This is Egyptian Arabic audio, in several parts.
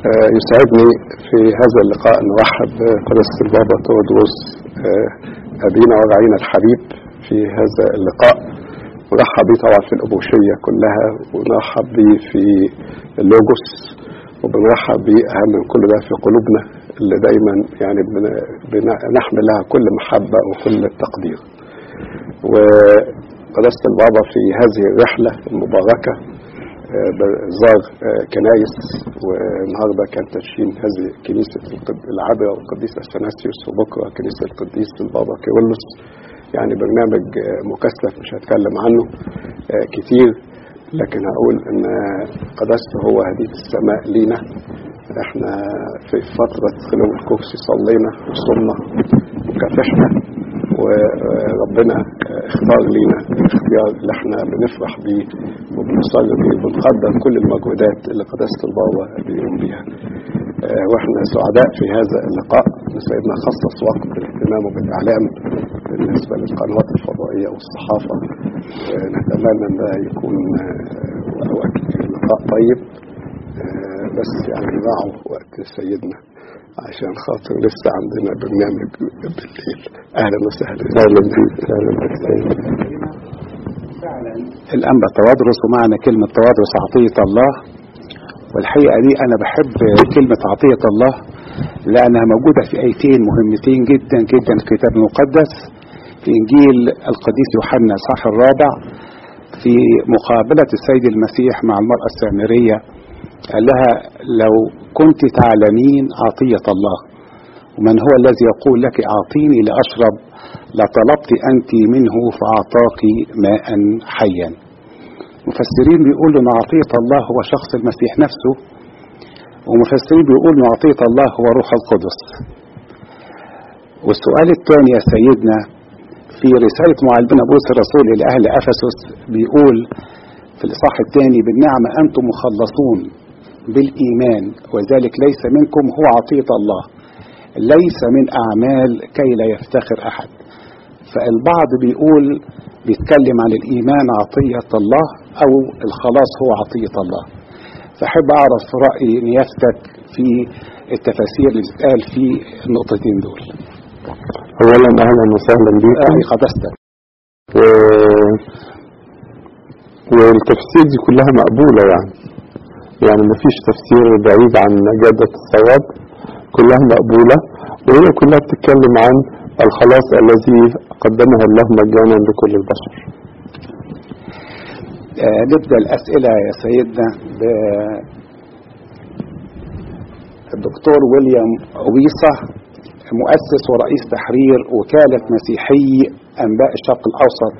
آه، يسعدني في هذا اللقاء أن أرحب بقداسة البابا تودروس آه، أبينا ورعينا الحبيب في هذا اللقاء ونرحب بيه طبعا في الأبوشية كلها ونرحب بيه في اللوجوس وبنرحب بيه أهم من كل ده في قلوبنا اللي دايما يعني بن- بن- نحمل لها كل محبة وكل تقدير وقداسة البابا في هذه الرحلة المباركة آه، زار آه، كنايس والنهارده كان تدشين هذه كنيسة القد- العابرة والقديس أثناسيوس وبكرة كنيسة القديس البابا كيرلس يعني برنامج آه، مكثف مش هتكلم عنه آه، كتير لكن هقول ان قداسته هو هدية السماء لينا احنا في فترة خلو الكرسي صلينا وصلنا وكافحنا وربنا اختار لينا الاختيار اللي احنا بنفرح بيه وبنصر بيه وبنقدر كل المجهودات اللي قداسة البابا بيقوم بيها اه، واحنا سعداء في هذا اللقاء ان سيدنا خصص وقت لاهتمامه بالاعلام بالنسبه للقنوات الفضائيه والصحافه اه، نتمنى ان ده يكون اه، وقت لقاء طيب اه، بس يعني نراعوا وقت سيدنا عشان خاطر لسه عندنا برنامج بالليل اهلا وسهلا اهلا بيك اهلا بك الأنبا توادرس ومعنى كلمة توادرس عطية الله والحقيقة دي أنا بحب كلمة عطية الله لأنها موجودة في آيتين مهمتين جدا جدا في الكتاب المقدس في إنجيل القديس يوحنا الصح الرابع في مقابلة السيد المسيح مع المرأة السامرية قال لها لو كنت تعلمين عطية الله ومن هو الذي يقول لك أعطيني لأشرب لطلبت أنت منه فأعطاك ماء حيا مفسرين بيقولوا أن عطية الله هو شخص المسيح نفسه ومفسرين بيقولوا أن عطية الله هو روح القدس والسؤال الثاني يا سيدنا في رسالة معلمنا بولس الرسول إلى أهل أفسس بيقول في الإصحاح الثاني بالنعمة أنتم مخلصون بالإيمان وذلك ليس منكم هو عطية الله ليس من أعمال كي لا يفتخر أحد فالبعض بيقول بيتكلم عن الإيمان عطية الله أو الخلاص هو عطية الله فأحب أعرف رأي نيافتك في التفاسير اللي بتتقال في النقطتين دول اولا اهلا وسهلا بيكم رأي قداستك و... والتفسير دي كلها مقبولة يعني يعني مفيش تفسير بعيد عن جادة الصواب كلها مقبولة وهي كلها بتتكلم عن الخلاص الذي قدمه الله مجانا لكل البشر آه نبدأ الأسئلة يا سيدنا بالدكتور ويليام ويصة مؤسس ورئيس تحرير وكالة مسيحي أنباء الشرق الأوسط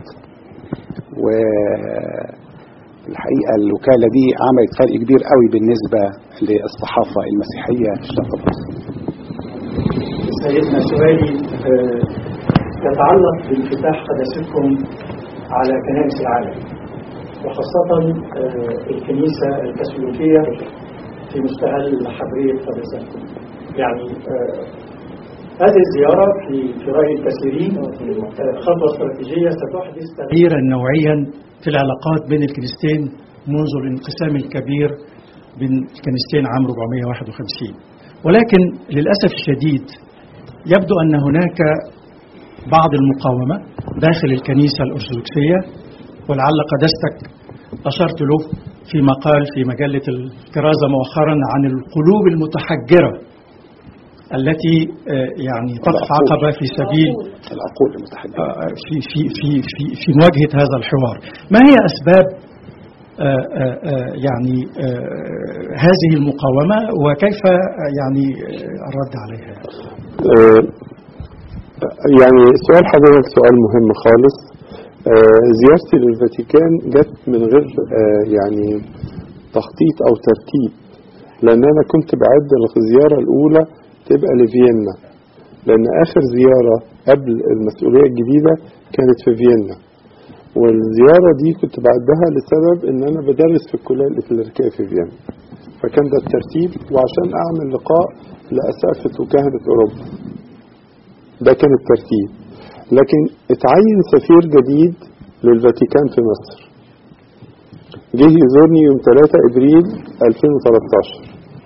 والحقيقة الوكالة دي عملت فرق كبير قوي بالنسبة للصحافة المسيحية في الشرق الأوسط سيدنا سؤالي آه، يتعلق بانفتاح قداستكم على كنائس العالم وخاصة آه، الكنيسة الكاثوليكية في مستهل حبرية قداستكم يعني آه، هذه الزيارة في في رأي الكثيرين آه، خطوة استراتيجية ستحدث تغييرا نوعيا في العلاقات بين الكنيستين منذ الانقسام الكبير بين الكنيستين عام 451 ولكن للأسف الشديد يبدو أن هناك بعض المقاومة داخل الكنيسة الأرثوذكسية ولعل قداستك أشرت له في مقال في مجلة الكرازة مؤخرا عن القلوب المتحجرة التي آه، يعني تقف عقبة في سبيل العقول المتحدثة آه، في في في في في مواجهة هذا الحوار ما هي أسباب آه، آه، آه، يعني آه، هذه المقاومة وكيف آه، يعني آه، الرد عليها آه، يعني سؤال حضرتك سؤال مهم خالص آه، زيارتي للفاتيكان جت من غير آه، يعني تخطيط او ترتيب لان انا كنت بعد الزياره الاولى تبقى لفيينا لان اخر زياره قبل المسؤوليه الجديده كانت في فيينا والزياره دي كنت بعدها لسبب ان انا بدرس في الكليه الكليريكيه في فيينا فكان ده الترتيب وعشان اعمل لقاء لاسافه وكهنه اوروبا ده كان الترتيب لكن اتعين سفير جديد للفاتيكان في مصر جه يزورني يوم 3 ابريل 2013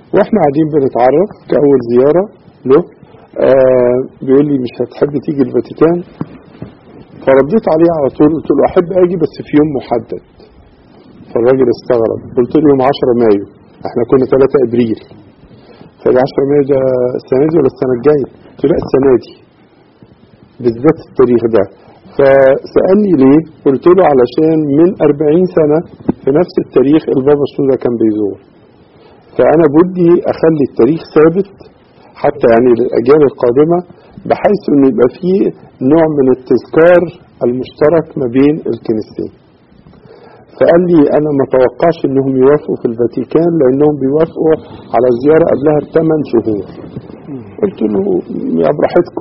واحنا قاعدين بنتعرف كأول زيارة له آه بيقول لي مش هتحب تيجي الفاتيكان فرديت عليه على طول قلت له احب اجي بس في يوم محدد فالراجل استغرب قلت له يوم 10 مايو احنا كنا 3 ابريل فال 10 مايو ده السنه دي ولا السنه الجايه؟ قلت له لا السنه دي بالذات التاريخ ده فسألني ليه قلت له علشان من 40 سنة في نفس التاريخ البابا السودا كان بيزور فأنا بدي أخلي التاريخ ثابت حتى يعني للأجيال القادمة بحيث أن يبقى فيه نوع من التذكار المشترك ما بين الكنيستين فقال لي أنا ما توقعش أنهم يوافقوا في الفاتيكان لأنهم بيوافقوا على الزيارة قبلها بثمان شهور قلت له يا براحتكم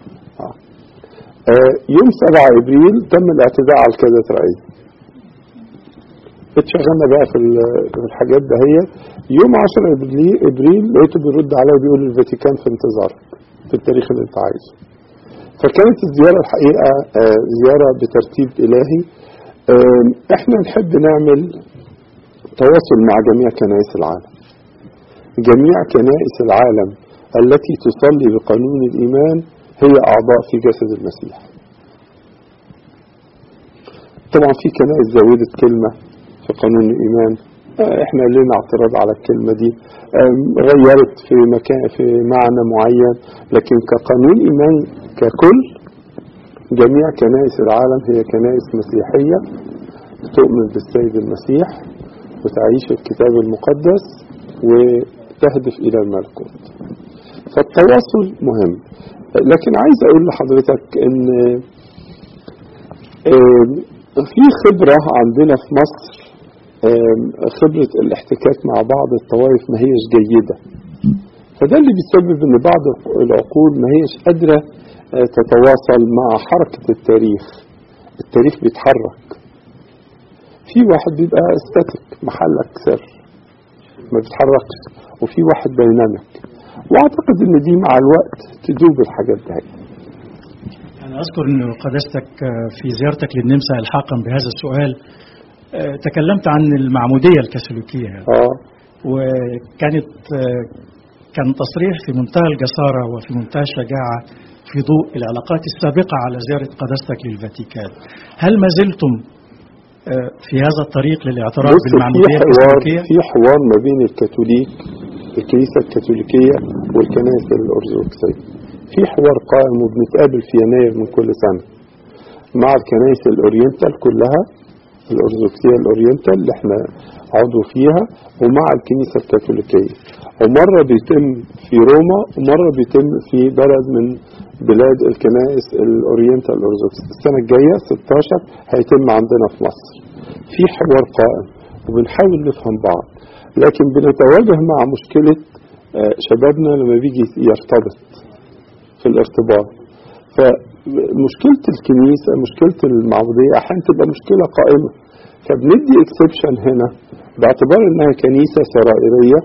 آه يوم 7 ابريل تم الاعتداء على الكاتدرائيه اتشغلنا بقى في في الحاجات ده هي يوم 10 ابريل ابريل لقيته بيرد عليا بيقول الفاتيكان في انتظارك في التاريخ اللي انت عايزه فكانت الزياره الحقيقه آه زياره بترتيب الهي آه احنا نحب نعمل تواصل مع جميع كنائس العالم جميع كنائس العالم التي تصلي بقانون الايمان هي أعضاء في جسد المسيح طبعا في كنائس زودت كلمة في قانون الإيمان احنا لنا اعتراض على الكلمة دي غيرت في مكان في معنى معين لكن كقانون إيمان ككل جميع كنائس العالم هي كنائس مسيحية تؤمن بالسيد المسيح وتعيش الكتاب المقدس وتهدف إلى الملكوت فالتواصل مهم لكن عايز اقول لحضرتك ان في خبرة عندنا في مصر خبرة الاحتكاك مع بعض الطوائف ما هيش جيدة فده اللي بيسبب ان بعض العقول ما هيش قادرة تتواصل مع حركة التاريخ التاريخ بيتحرك في واحد بيبقى استاتيك محلك سر ما بيتحركش وفي واحد دايناميك واعتقد ان دي مع الوقت تدوب الحاجات دي انا اذكر ان قداستك في زيارتك للنمسا الحاقا بهذا السؤال تكلمت عن المعموديه الكاثوليكيه اه وكانت كان تصريح في منتهى الجساره وفي منتهى الشجاعه في ضوء العلاقات السابقه على زياره قداستك للفاتيكان هل ما زلتم في هذا الطريق للاعتراف بالمعموديه في حوار الكاثوليكيه في حوار ما بين الكاثوليك الكنيسة الكاثوليكية والكنائس الأرثوذكسية في حوار قائم وبنتقابل في يناير من كل سنة مع الكنائس الأورينتال كلها الأرثوذكسية الأورينتال اللي احنا عضو فيها ومع الكنيسة الكاثوليكية ومرة بيتم في روما ومرة بيتم في بلد من بلاد الكنائس الأورينتال الأرثوذكسية السنة الجاية 16 هيتم عندنا في مصر في حوار قائم وبنحاول نفهم بعض لكن بنتواجه مع مشكلة شبابنا لما بيجي يرتبط في الارتباط فمشكلة الكنيسة مشكلة المعبودية أحيانا تبقى مشكلة قائمة فبندي اكسبشن هنا باعتبار انها كنيسة سرائرية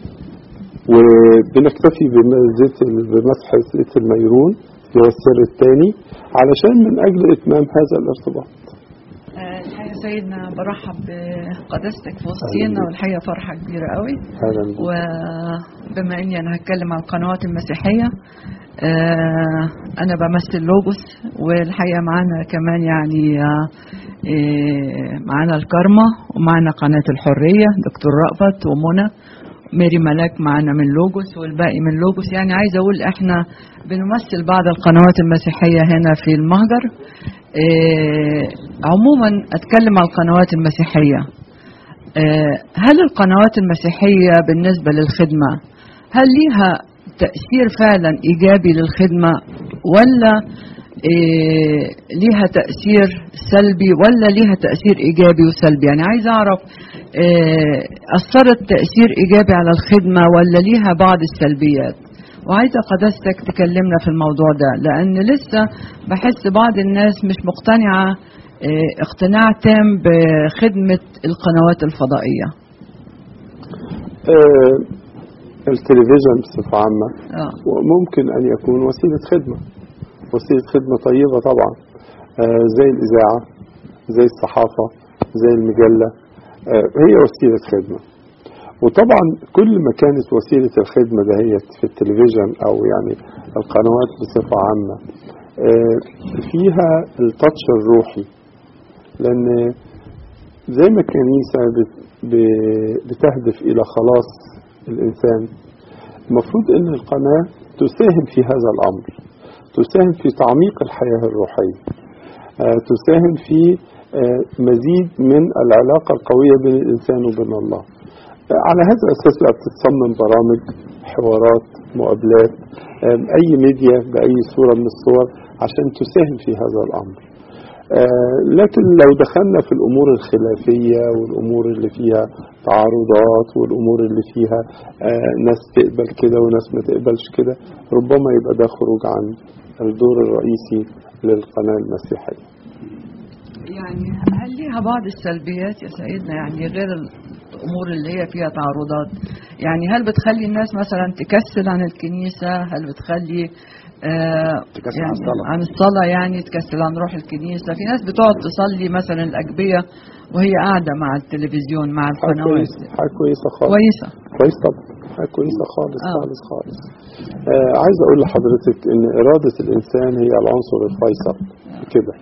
وبنكتفي بزيت بمسح زيت الميرون اللي هو السر الثاني علشان من اجل اتمام هذا الارتباط الحقيقة سيدنا برحب بقداستك في وسطينا والحقيقة فرحة كبيرة قوي اهلا بك وبما اني انا هتكلم عن القنوات المسيحية آه، انا بمثل لوجوس والحقيقة معانا كمان يعني آه، آه، معانا الكارما ومعانا قناة الحرية دكتور رأفت ومنى ميري ملاك معانا من لوجوس والباقي من لوجوس يعني عايزة اقول احنا بنمثل بعض القنوات المسيحية هنا في المهجر آه، عموما اتكلم عن القنوات المسيحية آه، هل القنوات المسيحية بالنسبة للخدمة هل ليها تأثير فعلا إيجابي للخدمة ولا إيه ليها تأثير سلبي ولا ليها تأثير إيجابي وسلبي يعني عايز أعرف إيه أثرت تأثير إيجابي على الخدمة ولا ليها بعض السلبيات وعايزة قداستك تكلمنا في الموضوع ده لأن لسه بحس بعض الناس مش مقتنعة إيه اقتناع تام بخدمة القنوات الفضائية آه التلفزيون بصفة عامة آه. وممكن أن يكون وسيلة خدمة وسيلة خدمة طيبة طبعا آه زي الإذاعة زي الصحافة زي المجلة آه هي وسيلة خدمة وطبعا كل ما كانت وسيلة الخدمة دهيت في التلفزيون أو يعني القنوات بصفة عامة آه، فيها التاتش الروحي لأن زي ما الكنيسة بت- ب- بتهدف إلى خلاص الإنسان المفروض أن القناة تساهم في هذا الأمر تساهم في تعميق الحياة الروحية آه، تساهم في آه، مزيد من العلاقة القوية بين الإنسان وبين الله آه، على هذا الأساس بقى بتتصمم برامج حوارات مقابلات آه، أي ميديا بأي صورة من الصور عشان تساهم في هذا الأمر آه، لكن لو دخلنا في الأمور الخلافية والأمور اللي فيها تعارضات والأمور اللي فيها آه، ناس تقبل كده وناس ما تقبلش كده ربما يبقى ده خروج عن الدور الرئيسي للقناة المسيحية يعني هل ليها بعض السلبيات يا سيدنا يعني غير الامور اللي هي فيها تعارضات يعني هل بتخلي الناس مثلا تكسل عن الكنيسه هل بتخلي آه تكسل يعني عن الصلاة. عن الصلاه يعني تكسل عن روح الكنيسه في ناس بتقعد تصلي مثلا الاجبيه وهي قاعده مع التلفزيون مع حاجة القنوات كويسة حاجة كويسة خالص كويسه كويس طبعا حاجة كويسة خالص آه. خالص خالص آه عايز أقول لحضرتك إن إرادة الإنسان هي العنصر الفيصل في كده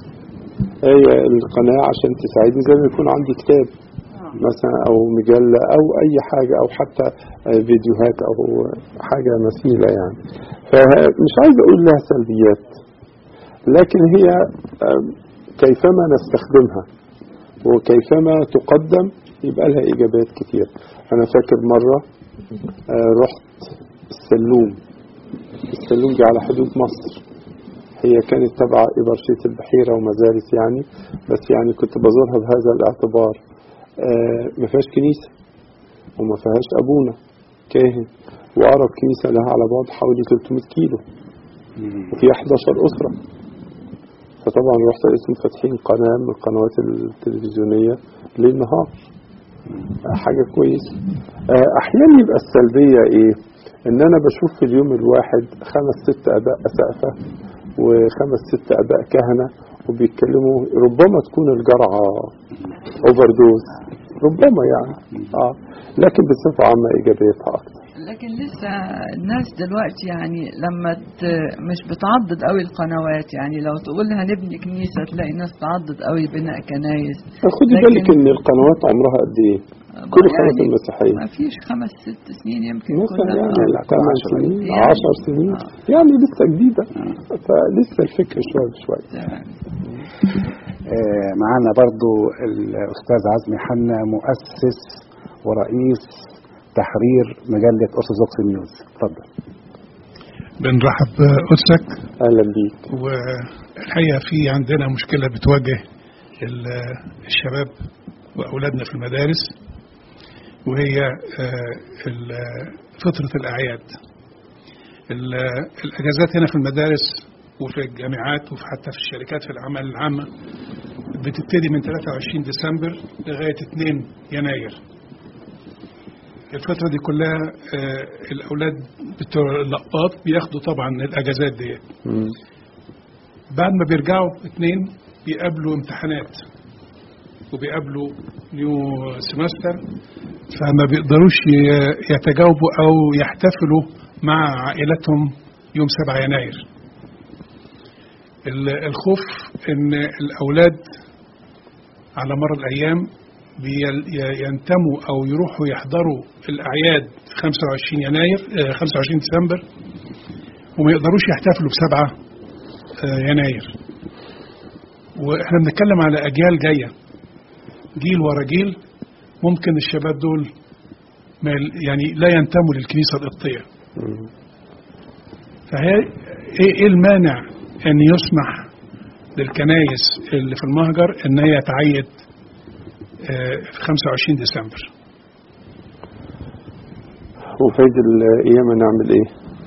هي القناة عشان تساعدني زي ما يكون عندي كتاب مثلا أو مجلة أو أي حاجة أو حتى آه، فيديوهات أو حاجة مثيلة يعني فمش عايز أقول لها سلبيات لكن هي آه، كيفما نستخدمها وكيفما تقدم يبقى لها إيجابيات كتير أنا فاكر مرة آه، رحت السلوم السلوم دي على حدود مصر هي كانت تبع إبرشية البحيرة ومزارس يعني بس يعني كنت بزورها بهذا الاعتبار آه، ما فيهاش كنيسة وما فيهاش أبونا كاهن وأقرب كنيسة لها على بعد حوالي 300 كيلو وفي 11 أسرة فطبعا رحت اسم فاتحين قناة من القنوات التلفزيونية ليل نهار آه، حاجة كويسة آه، أحيانا يبقى السلبية إيه إن أنا بشوف في اليوم الواحد خمس ست أباء أسقفة وخمس ست أباء كهنة وبيتكلموا ربما تكون الجرعة اوفر دوز ربما يعني اه لكن بصفة عامة إيجابيتها أكتر لكن لسه الناس دلوقتي يعني لما ت... مش بتعضد قوي القنوات يعني لو تقول هنبني كنيسه تلاقي ناس تعضد قوي بناء كنايس خدي لكن- بالك إن القنوات عمرها قد إيه؟ كل القنوات المسيحية ما فيش خمس ست سنين يمكن مثلا كنا- يعني لا، ثمان عشر سنين يعني. عشر سنين يعني لسه جديدة فلسه الفكر شوية بشوية تمام. آه، معانا برضو الأستاذ عزمي حنا مؤسس ورئيس تحرير مجلة أرثوذكس نيوز اتفضل بنرحب بقدسك أهلا بيك والحقيقة في عندنا مشكلة بتواجه ال- الشباب وأولادنا في المدارس وهي آه، ال- فترة الأعياد ال- الأجازات هنا في المدارس وفي الجامعات وحتى في الشركات في الأعمال العامة بتبتدي من 23 ديسمبر لغاية 2 يناير الفترة دي كلها آه، الأولاد بتوع اللقاط بياخدوا طبعا الأجازات دي مم. بعد ما بيرجعوا اتنين بيقابلوا امتحانات وبيقابلوا نيو سمستر فما بيقدروش ي- يتجاوبوا أو يحتفلوا مع عائلتهم يوم 7 يناير ال- الخوف ان الاولاد على مر الايام بيل- ي- ينتموا او يروحوا يحضروا الاعياد 25 يناير آه، 25 ديسمبر وما يقدروش يحتفلوا ب 7 آه، يناير واحنا بنتكلم على اجيال جايه جيل ورا جيل ممكن الشباب دول ما يل- يعني لا ينتموا للكنيسه القبطيه مم. فهي ايه إيه المانع ان يسمح للكنايس اللي في المهجر ان هي تعيد آه، في 25 ديسمبر وفي هذه الأيام نعمل إيه؟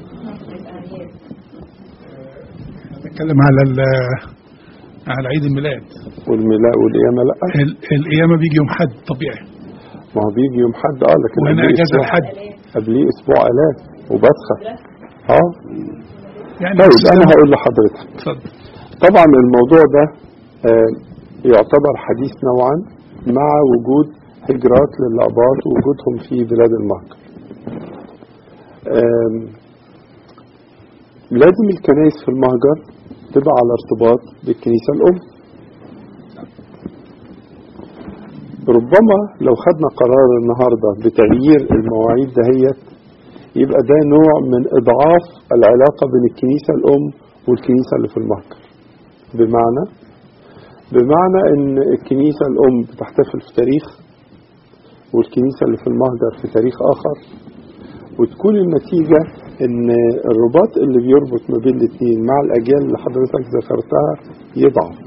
بتكلم على ال- على عيد الميلاد والميلاد والقيامة لأ ال- القيامه بيجي يوم حد طبيعي ما هو بيجي يوم حد اه لكن وهنا قبليه اجازه أسبوع- الحد قبليه اسبوع الاف وبسخه اه يعني طيب بس انا زي ما- هقول لحضرتك اتفضل طبعا الموضوع ده آه، يعتبر حديث نوعا مع وجود هجرات للأقباط ووجودهم في بلاد المهجر آم، لازم الكنائس في المهجر تبقى على ارتباط بالكنيسة الأم ربما لو خدنا قرار النهاردة بتغيير المواعيد دهيت يبقى ده نوع من إضعاف العلاقة بين الكنيسة الأم والكنيسة اللي في المهجر بمعنى بمعنى ان الكنيسة الام بتحتفل في تاريخ والكنيسة اللي في المهجر في تاريخ اخر وتكون النتيجة ان الرباط اللي بيربط ما بين الاثنين مع الاجيال اللي حضرتك ذكرتها يضعف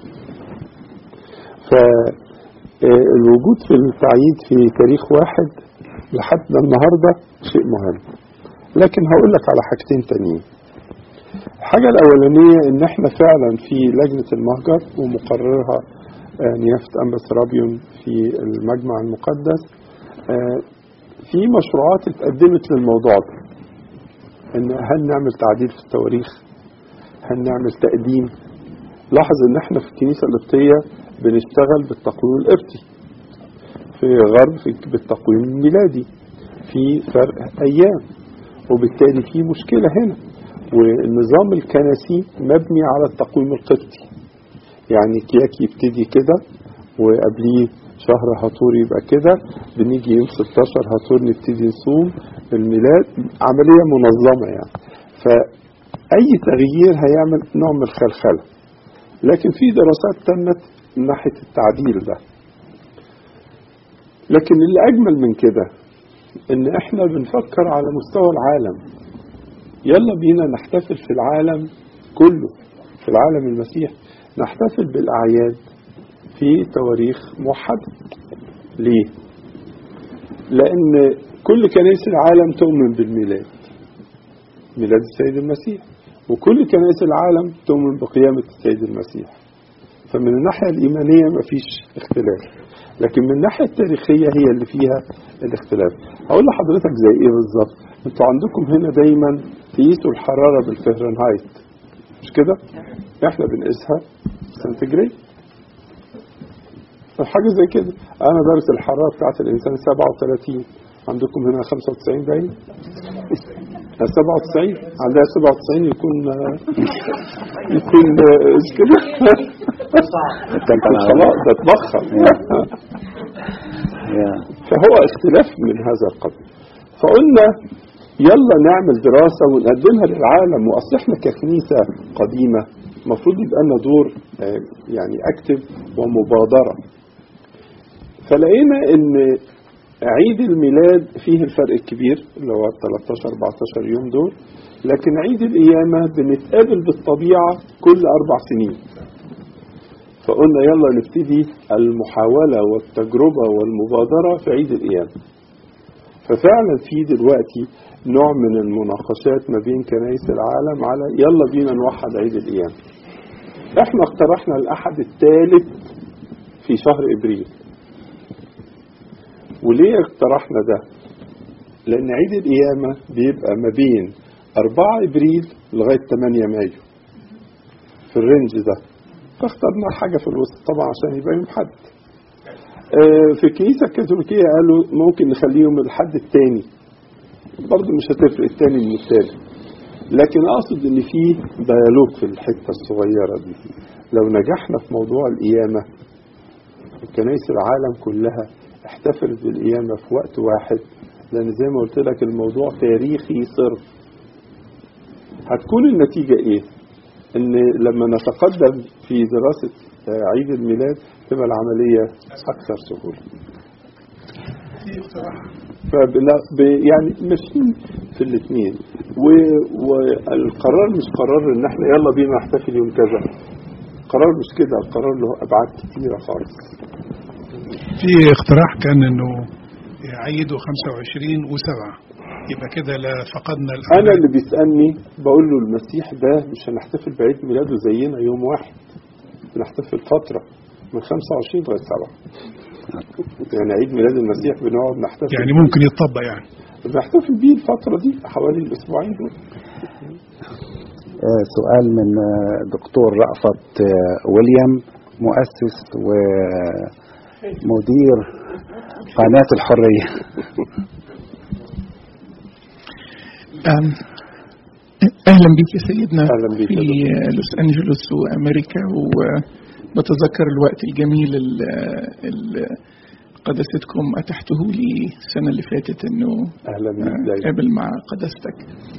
فالوجود في التعييد في تاريخ واحد لحد النهاردة شيء مهم لكن هقول لك على حاجتين تانيين الحاجة الأولانية إن إحنا فعلا في لجنة المهجر ومقررها آه، نيافة أنبس رابيون في المجمع المقدس آه، في مشروعات اتقدمت للموضوع ده إن هل نعمل تعديل في التواريخ هل نعمل تقديم لاحظ إن إحنا في الكنيسة القبطية بنشتغل بالتقويم القبطي في غرب في- بالتقويم الميلادي في فرق أيام وبالتالي في مشكلة هنا والنظام الكنسي مبني على التقويم القبطي يعني كياك يبتدي كده وقبليه شهر هطور يبقى كده بنيجي يوم 16 هطور نبتدي نصوم الميلاد عملية منظمة يعني فأي تغيير هيعمل نوع من الخلخلة لكن في دراسات تمت من ناحية التعديل ده لكن اللي أجمل من كده إن إحنا بنفكر على مستوى العالم يلا بينا نحتفل في العالم كله في العالم المسيح نحتفل بالأعياد في تواريخ موحدة ليه؟ لأن كل كنائس العالم تؤمن بالميلاد ميلاد السيد المسيح وكل كنائس العالم تؤمن بقيامة السيد المسيح فمن الناحية الإيمانية مفيش اختلاف لكن من الناحية التاريخية هي اللي فيها الاختلاف هقول لحضرتك زي ايه بالظبط انتوا عندكم هنا دايما تقيسوا الحرارة بالفهرنهايت مش كده احنا بنقيسها سنتيجريد حاجة زي كده انا درس الحرارة بتاعت الانسان 37 عندكم هنا 95 باين 97 عندها 97 يكون يكون مش كده خلاص ده اتبخر فهو اختلاف من هذا القبيل فقلنا يلا نعمل دراسة ونقدمها للعالم وأصل احنا ككنيسة قديمة المفروض يبقى لنا دور آه، يعني اكتف ومبادرة فلقينا ان عيد الميلاد فيه الفرق الكبير اللي هو 13 14 يوم دول لكن عيد القيامة بنتقابل بالطبيعة كل أربع سنين فقلنا يلا نبتدي المحاولة والتجربة والمبادرة في عيد القيامة ففعلا في دلوقتي نوع من المناقشات ما بين كنائس العالم على يلا بينا نوحد عيد القيامة احنا اقترحنا الأحد الثالث في شهر إبريل وليه اقترحنا ده لأن عيد القيامة بيبقى ما بين 4 إبريل لغاية 8 مايو في الرينج ده فاخترنا حاجة في الوسط طبعا عشان يبقى يوم حد آه، في الكنيسة الكاثوليكية قالوا ممكن نخليهم الحد التاني برضه مش هتفرق التاني من التالت لكن اقصد ان في ديالوج في الحته الصغيره دي لو نجحنا في موضوع القيامه كنائس العالم كلها احتفلت بالقيامه في وقت واحد لان زي ما قلت لك الموضوع تاريخي صرف هتكون النتيجه ايه ان لما نتقدم في دراسه آه، عيد الميلاد تبقى العمليه اكثر سهوله في اقتراح فبلا ب- يعني ماشيين في الاثنين والقرار مش قرار ان احنا يلا بينا نحتفل يوم كذا قرار مش كده القرار له ابعاد كتيره خالص في اقتراح كان انه يعيدوا 25 و7 يبقى كده لا فقدنا انا الأولاد. اللي بيسالني بقول له المسيح ده مش هنحتفل بعيد ميلاده زينا يوم واحد بنحتفل فتره من 25 لغايه 7 يعني عيد ميلاد المسيح بنقعد نحتفل يعني ممكن يتطبق يعني بنحتفل بيه الفتره دي حوالي الاسبوعين دول آه، سؤال من آه، دكتور رأفت آه، ويليام مؤسس ومدير قناة الحرية أم، اهلا بك يا سيدنا أهلا بك في يا لوس انجلوس وامريكا وبتذكر الوقت الجميل اللي قداستكم اتحته لي السنه اللي فاتت انه اهلا بك دايما قابل مع قداستك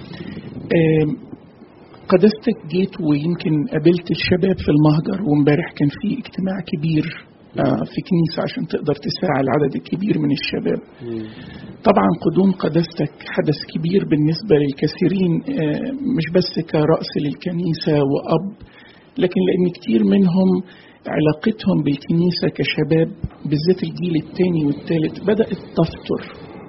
آم، قداستك جيت ويمكن قابلت الشباب في المهجر وامبارح كان في اجتماع كبير آه، في كنيسة عشان تقدر تساعد العدد الكبير من الشباب طبعا قدوم قداستك حدث كبير بالنسبة للكثيرين آه، مش بس كرأس للكنيسة وأب لكن لأن كتير منهم علاقتهم بالكنيسة كشباب بالذات الجيل الثاني والثالث بدأت تفتر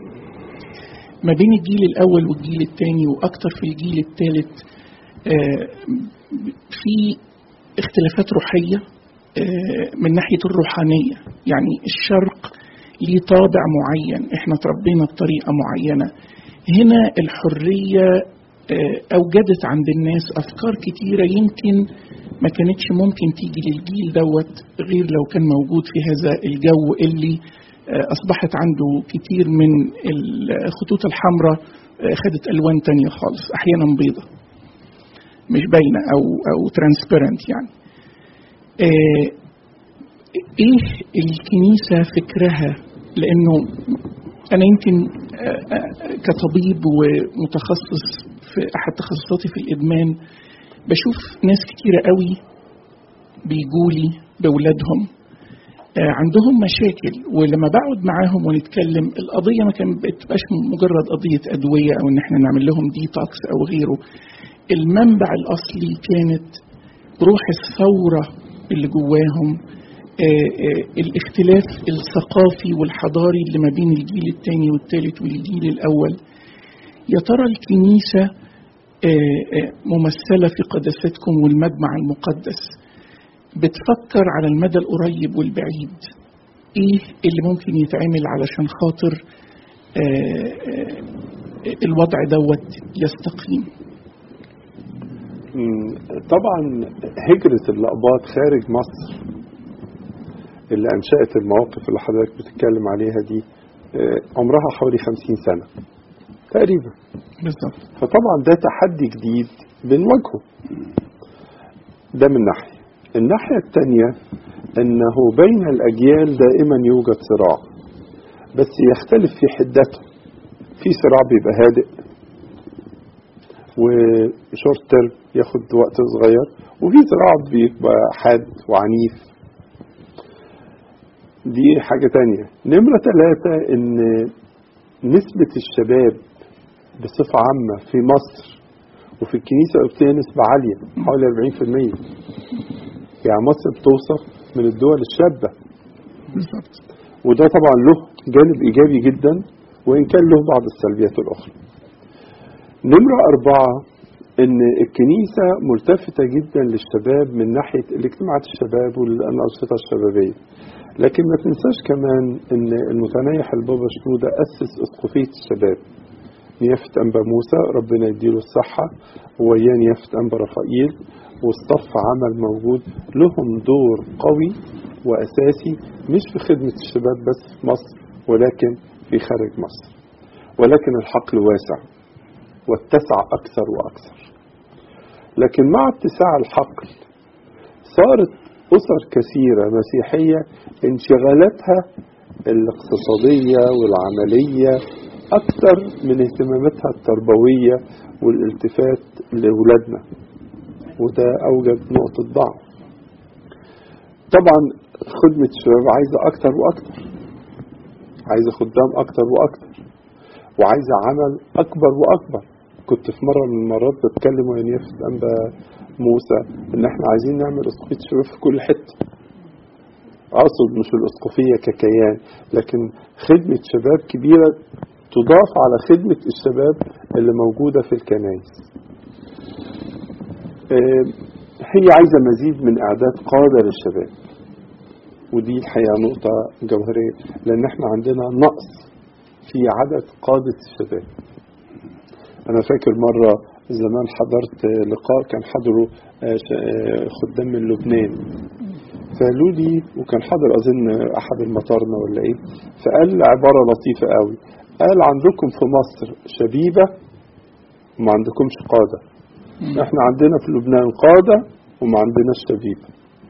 ما بين الجيل الأول والجيل الثاني وأكتر في الجيل الثالث آه، في اختلافات روحية آه، من ناحية الروحانية يعني الشرق ليه طابع معين احنا تربينا بطريقة معينة هنا الحرية آه، أوجدت عند الناس أفكار كتيرة يمكن ما كانتش ممكن تيجي للجيل دوت غير لو كان موجود في هذا الجو اللي آه، أصبحت عنده كتير من الخطوط الحمراء آه، خدت ألوان تانية خالص أحيانا بيضة مش باينة أو أو ترانسبيرنت يعني آه، ايه الكنيسه فكرها لانه انا يمكن آه، آه، كطبيب ومتخصص في احد تخصصاتي في الادمان بشوف ناس كتيره قوي بيجولي باولادهم آه، عندهم مشاكل ولما بقعد معاهم ونتكلم القضيه ما كانت بتبقاش مجرد قضيه ادويه او ان احنا نعمل لهم ديتوكس او غيره المنبع الاصلي كانت روح الثوره اللي جواهم آه، آه، الاختلاف الثقافي والحضاري اللي ما بين الجيل الثاني والثالث والجيل الأول يا ترى الكنيسة آه، آه، ممثلة في قداستكم والمجمع المقدس بتفكر على المدى القريب والبعيد ايه اللي ممكن يتعمل علشان خاطر آه، آه، الوضع دوت يستقيم مم، طبعا هجرة الأقباط خارج مصر اللي أنشأت المواقف اللي حضرتك بتتكلم عليها دي آه، عمرها حوالي خمسين سنة تقريبا بالظبط فطبعا ده تحدي جديد بنواجهه ده من ناحية الناحية التانية أنه بين الأجيال دائما يوجد صراع بس يختلف في حدته في صراع بيبقى هادئ وشورت تيرم ياخد وقت صغير وفي صراع بيبقى حاد وعنيف دي حاجة تانية نمرة ثلاثة ان نسبة الشباب بصفة عامة في مصر وفي الكنيسة القبطية نسبة عالية حوالي 40% يعني مصر بتوصف من الدول الشابة بالظبط وده طبعا له جانب إيجابي جدا وإن كان له بعض السلبيات الأخرى نمرة أربعة إن الكنيسة ملتفتة جدا للشباب من ناحية الاجتماعات الشباب والأنشطة الشبابية لكن ما تنساش كمان إن المتنيح البابا شنودة أسس أسقفية الشباب نيافة أنبا موسى ربنا يديله الصحة وياه نيافة أنبا رفائيل والصف عمل موجود لهم دور قوي وأساسي مش في خدمة الشباب بس في مصر ولكن في خارج مصر ولكن الحقل واسع واتسع أكثر وأكثر لكن مع اتساع الحقل صارت أسر كثيرة مسيحية انشغالاتها الاقتصادية والعملية أكثر من اهتماماتها التربوية والالتفات لأولادنا وده أوجد نقطة ضعف طبعا خدمة الشباب عايزة أكتر وأكتر عايزة خدام أكتر وأكتر وعايزة عمل أكبر وأكبر كنت في مرة من المرات بتكلم ويا نيافة أنبا موسى إن إحنا عايزين نعمل أسقفية شباب في كل حتة أقصد مش الأسقفية ككيان لكن خدمة شباب كبيرة تضاف على خدمة الشباب اللي موجودة في الكنائس آه، هي عايزة مزيد من إعداد قادة للشباب ودي الحقيقة نقطة جوهرية لأن احنا عندنا نقص في عدد قادة الشباب أنا فاكر مرة زمان حضرت لقاء كان حضره آه، ش- آه، خدام من لبنان فقالوا لي وكان حاضر اظن احد المطارنه ولا ايه فقال عباره لطيفه قوي قال عندكم في مصر شبيبه وما عندكمش قاده احنا عندنا في لبنان قاده وما عندناش شبيبه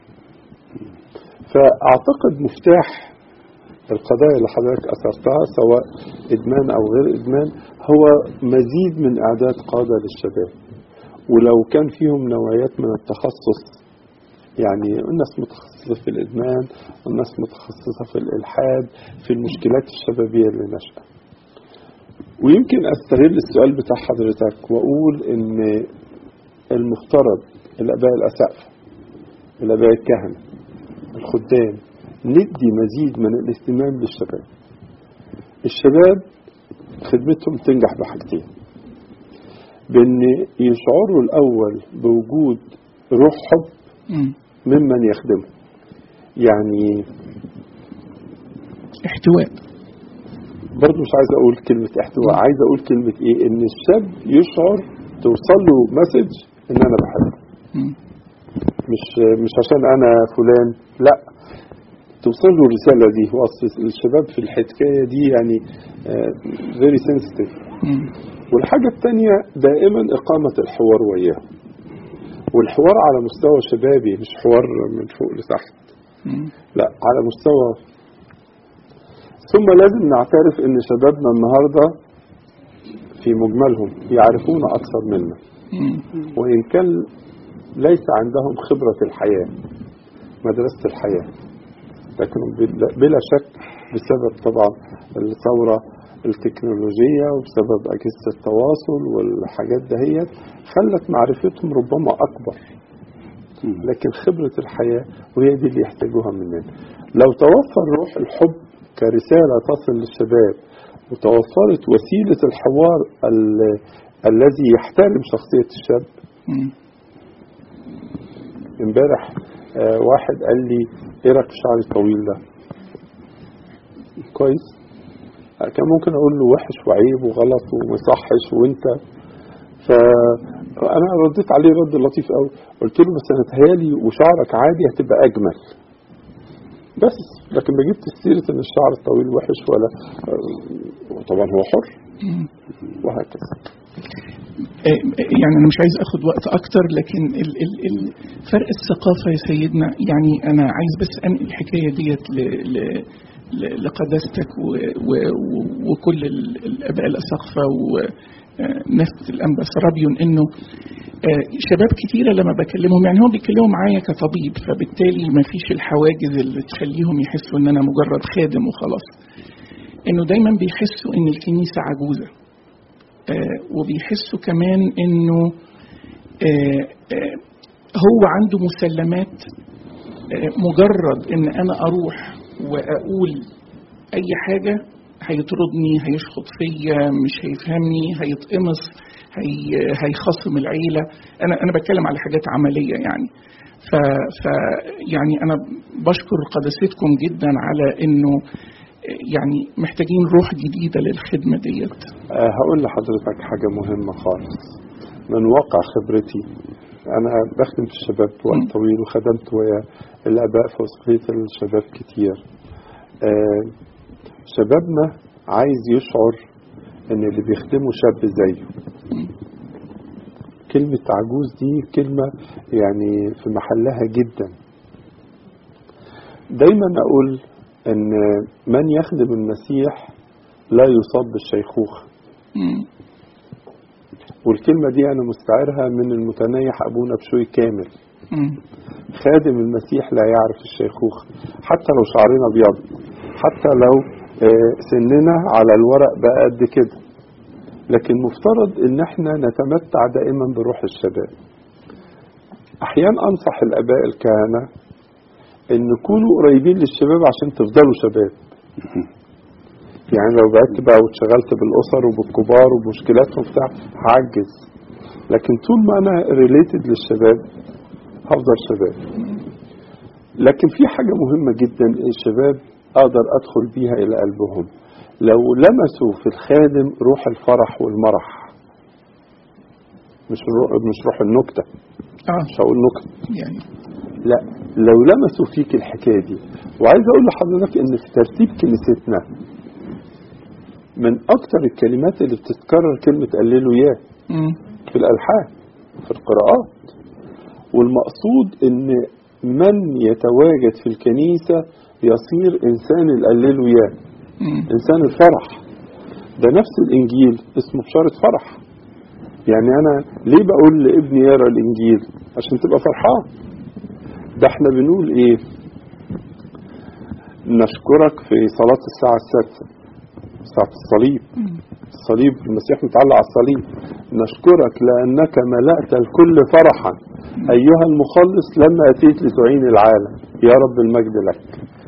فاعتقد مفتاح القضايا اللي حضرتك اثرتها سواء ادمان او غير ادمان هو مزيد من اعداد قاده للشباب ولو كان فيهم نوعيات من التخصص يعني الناس متخصصه في الادمان والناس متخصصه في الالحاد في المشكلات الشبابيه اللي نشأت ويمكن استغل السؤال بتاع حضرتك واقول ان المفترض الاباء الاسقف الاباء الكهنه الخدام ندي مزيد من الاهتمام للشباب الشباب خدمتهم تنجح بحاجتين بان يشعروا الاول بوجود روح حب مم. ممن يخدمه يعني احتواء برضه مش عايز اقول كلمة احتواء عايز اقول كلمة ايه ان الشاب يشعر توصل له مسج ان انا بحبه مم. مش مش عشان انا فلان لا توصل له الرسالة دي هو أصل الشباب في الحكاية دي يعني فيري سنسيتيف مم. والحاجة التانية دائما إقامة الحوار وياه والحوار على مستوى شبابي مش حوار من فوق لتحت مم. لا على مستوى ثم لازم نعترف ان شبابنا النهارده في مجملهم يعرفون اكثر منا مم. وان كان ليس عندهم خبره الحياه مدرسه الحياه لكن بلا- بلا شك بسبب طبعا الثوره التكنولوجيه وبسبب اجهزه التواصل والحاجات دهيت خلت معرفتهم ربما اكبر لكن خبرة الحياة وهي دي اللي يحتاجوها مننا لو توفر روح الحب كرسالة تصل للشباب وتوفرت وسيلة الحوار ال- الذي يحترم شخصية الشاب مم. امبارح آه، واحد قال لي ايه رايك في شعري الطويل ده كويس آه، كان ممكن اقول له وحش وعيب وغلط ومصحش وانت فانا رديت عليه رد لطيف قوي قلت له بس انا تهيالي وشعرك عادي هتبقى اجمل بس لكن ما جبت سيره ان الشعر الطويل وحش ولا آه، طبعا هو حر مم. وهكذا آه، يعني انا مش عايز اخد وقت اكتر لكن ال ال ال فرق الثقافه يا سيدنا يعني انا عايز بس انقل الحكايه ديت ل- ل- ل- لقداستك و- و- و- وكل ال- الاباء الاساقفه ونفس الانبا سرابيون انه آه، شباب كتيرة لما بكلمهم يعني هم بيتكلموا معايا كطبيب فبالتالي ما فيش الحواجز اللي تخليهم يحسوا ان انا مجرد خادم وخلاص انه دايما بيحسوا ان الكنيسة عجوزة آه، وبيحسوا كمان انه آه، آه، هو عنده مسلمات آه، مجرد ان انا اروح واقول اي حاجه هيطردني هيشخط فيا مش هيفهمني هيتقمص هي هيخصم العيله انا انا بتكلم على حاجات عمليه يعني ف, ف يعني انا بشكر قداستكم جدا على انه يعني محتاجين روح جديده للخدمه ديت آه، هقول لحضرتك حاجة مهمة خالص من واقع خبرتي أنا بخدم في الشباب وقت طويل وخدمت ويا الآباء في وسطية الشباب كتير آه، شبابنا عايز يشعر إن اللي بيخدمه شاب زيه كلمة عجوز دي كلمة يعني في محلها جدا دايما أقول إن من يخدم المسيح لا يصاب بالشيخوخة مم. والكلمة دي أنا مستعيرها من المتنيح أبونا بشوي كامل مم. خادم المسيح لا يعرف الشيخوخة حتى لو شعرنا أبيض حتى لو آه، سننا على الورق بقى قد كده لكن مفترض ان احنا نتمتع دائما بروح الشباب احيانا انصح الاباء الكهنه ان كونوا قريبين للشباب عشان تفضلوا شباب يعني لو بعدت بقى واتشغلت بالاسر وبالكبار وبمشكلاتهم بتاع هعجز لكن طول ما انا ريليتد للشباب هفضل شباب لكن في حاجه مهمه جدا الشباب اقدر ادخل بيها الى قلبهم لو لمسوا في الخادم روح الفرح والمرح مش روح مش روح النكته اه مش هقول نكته يعني لا لو لمسوا فيك الحكايه دي وعايز اقول لحضرتك ان في ترتيب كنيستنا من اكتر الكلمات اللي بتتكرر كلمه قللوا ياه مم. في الالحان في القراءات والمقصود ان من يتواجد في الكنيسه يصير انسان القللوا ياه مم. انسان الفرح ده نفس الانجيل اسمه بشاره فرح يعني انا ليه بقول لابني يقرا الانجيل عشان تبقى فرحان ده احنا بنقول ايه نشكرك في صلاة الساعة السادسة ساعة الصليب الصليب المسيح متعلق على الصليب نشكرك لأنك ملأت الكل فرحا أيها المخلص لما أتيت لتعين العالم يا رب المجد لك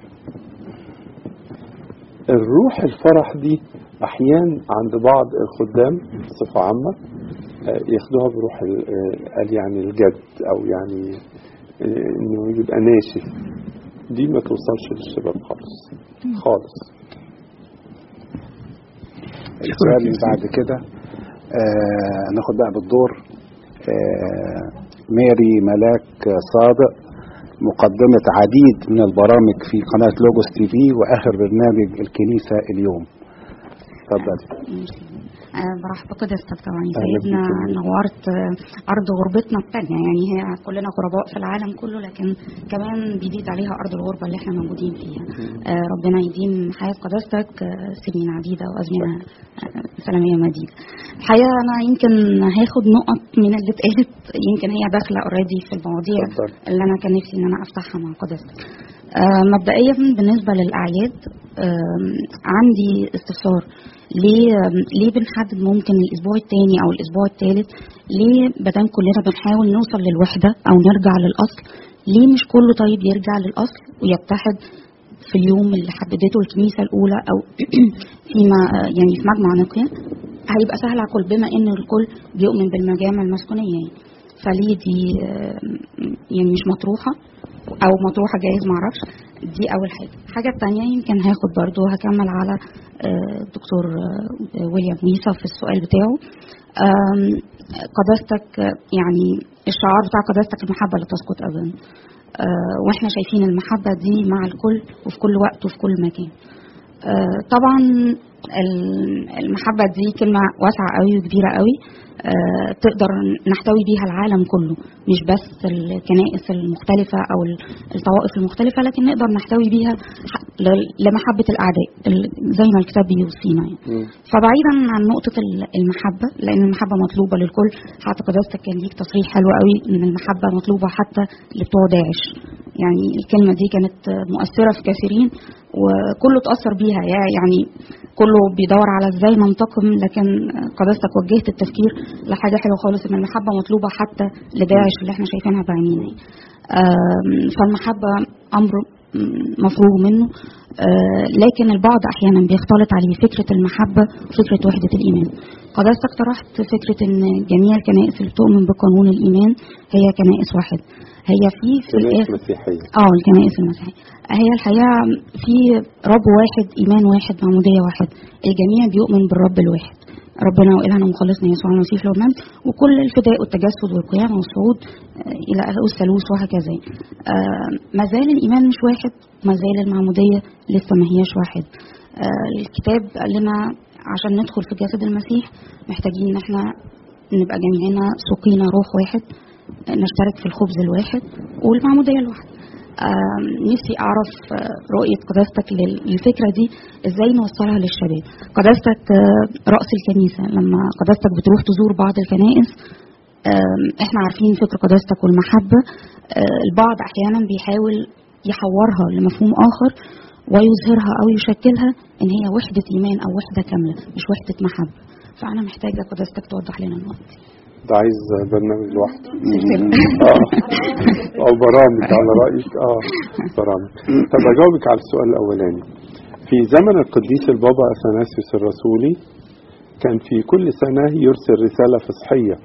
الروح الفرح دي أحيان عند بعض الخدام بصفة عامة آه، ياخدوها بروح ال- آه، قال يعني الجد أو يعني آه، إنه يبقى ناشف دي ما توصلش للشباب خالص خالص السؤال اللي بعد كده آه ناخد بقى بالدور آه ماري ملاك صادق مقدمة عديد من البرامج في قناة لوجوس تي في وآخر برنامج الكنيسة اليوم اتفضل آه، برحب بقدستك طبعا يا أهلا سيدنا بيك يا نورت آه، أرض غربتنا الثانية يعني هي كلنا غرباء في العالم كله لكن كمان بيزيد عليها أرض الغربة اللي احنا موجودين فيها آه، ربنا يديم حياة قدستك آه، سنين عديدة وأزمنة آه، سلامية مديدة الحقيقة أنا يمكن هاخد نقط من اللي اتقالت يمكن هي داخلة اوريدي في المواضيع اتفضل. اللي أنا كان نفسي إن أنا أفتحها مع قدستك آه، مبدئيا بالنسبة للأعياد آم، عندي استفسار ليه ليه بنحدد ممكن الاسبوع الثاني او الاسبوع الثالث ليه بدل كلنا بنحاول نوصل للوحده او نرجع للاصل ليه مش كله طيب يرجع للاصل ويتحد في اليوم اللي حددته الكنيسه الاولى او فيما يعني في مجمع نقيه هيبقى سهل على الكل بما ان الكل بيؤمن بالمجامع المسكونيه يعني فليه دي آه، يعني مش مطروحه او مطروحه جايز معرفش دي اول حاجه الحاجه الثانيه يمكن هاخد برضو هكمل على آه، الدكتور آه، ويليام ويسا في السؤال بتاعه آم، قداستك آه، يعني الشعار بتاع قداستك المحبه لا تسقط ابدا آه، واحنا شايفين المحبه دي مع الكل وفي كل وقت وفي كل مكان آه، طبعا ال- المحبة دي كلمة واسعة قوي وكبيرة قوي آه، تقدر نحتوي بيها العالم كله مش بس الكنائس المختلفة أو ال- الطوائف المختلفة لكن نقدر نحتوي بيها ح- ل- لمحبة الأعداء ال- زي ما الكتاب بيوصينا يعني. مم. فبعيدا عن نقطة ال- المحبة لأن المحبة مطلوبة للكل حتى قداستك كان ليك تصريح حلو قوي إن المحبة مطلوبة حتى لبتوع داعش يعني الكلمة دي كانت مؤثرة في كثيرين وكله اتأثر بيها يا- يعني كله بيدور على ازاي ننتقم لكن قداستك وجهت التفكير لحاجة حلوة خالص ان المحبة مطلوبة حتى لداعش اللي احنا شايفينها بعينينا يعني. آم، فالمحبة أمر م- مفروغ منه آه، لكن البعض أحيانا بيختلط عليه فكرة المحبة وفكرة وحدة الإيمان قداستك طرحت فكرة ان جميع الكنائس اللي بتؤمن بقانون الإيمان هي كنائس واحد هي في في كنائس الآخر مسيحية اه الكنائس المسيحية هي الحقيقة في رب واحد إيمان واحد معمودية واحد الجميع بيؤمن بالرب الواحد ربنا وإلهنا ومخلصنا يسوع المسيح له المجد وكل الفداء والتجسد والقيامة والصعود آه، إلى الثالوث وهكذا آه، ما زال الإيمان مش واحد ما زال المعمودية لسه ما هياش واحد آه، الكتاب قال لنا عشان ندخل في جسد المسيح محتاجين ان احنا نبقى جميعنا سقينا روح واحد نشترك في الخبز الواحد والمعمودية الواحدة آم، نفسي أعرف آه، رؤية قداستك لل- للفكرة دي إزاي نوصلها للشباب قداستك آه، رأس الكنيسة لما قداستك بتروح تزور بعض الكنائس آم، إحنا عارفين فكر قداستك والمحبة آه، البعض أحيانا بيحاول يحورها لمفهوم آخر ويظهرها أو يشكلها إن هي وحدة إيمان أو وحدة كاملة مش وحدة محبة فأنا محتاجة قداستك توضح لنا النقطة دي ده عايز برنامج لوحده سلسلة. اه او برامج على رايك اه برامج طب اجاوبك على السؤال الاولاني في زمن القديس البابا اثناسيوس الرسولي كان في كل سنه يرسل رساله فصحيه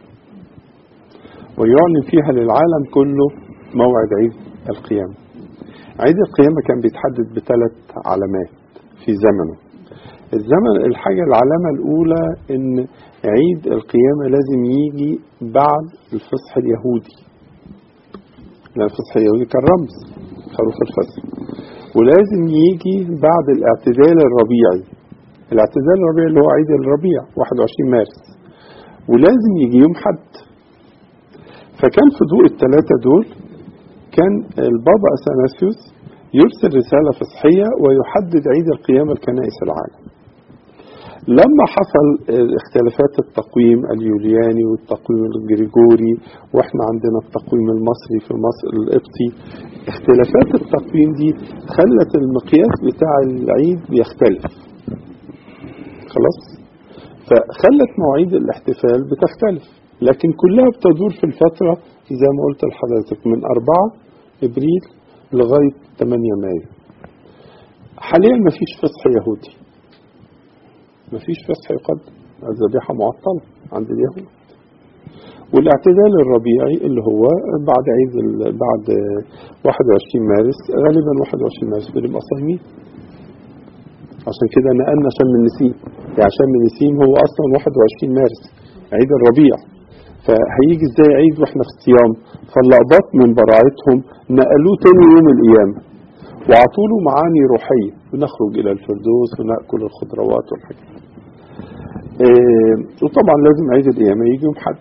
ويعلن فيها للعالم كله موعد عيد القيامه عيد القيامه كان بيتحدد بثلاث علامات في زمنه الزمن الحاجة العلامة الأولى إن عيد القيامة لازم يجي بعد الفصح اليهودي لأن الفصحية ودي كان رمز خروف الفصح ولازم يجي بعد الاعتدال الربيعي الاعتدال الربيعي اللي هو عيد الربيع 21 مارس ولازم يجي يوم حد فكان في ضوء الثلاثة دول كان البابا أثناسيوس يرسل رسالة فصحية ويحدد عيد القيامة لكنائس العالم لما حصل اختلافات التقويم اليولياني والتقويم الجريجوري واحنا عندنا التقويم المصري في مصر القبطي اختلافات التقويم دي خلت المقياس بتاع العيد بيختلف خلاص فخلت مواعيد الاحتفال بتختلف لكن كلها بتدور في الفترة زي ما قلت لحضرتك من 4 ابريل لغاية 8 مايو حاليا مفيش فصح يهودي مفيش فصح يقدم الذبيحة معطلة عند اليهود والاعتدال الربيعي اللي هو بعد عيد ال- بعد 21 مارس غالبا 21 مارس بنبقى صايمين عشان كده نقلنا شم النسيم يعني شم النسيم هو اصلا 21 مارس عيد الربيع فهيجي ازاي عيد واحنا في الصيام فاللقباط من براعتهم نقلوه تاني يوم القيامه وعطوا له معاني روحيه بنخرج الى الفردوس وناكل الخضروات والحاجات إيه وطبعا لازم عيد القيامه يجي يوم حد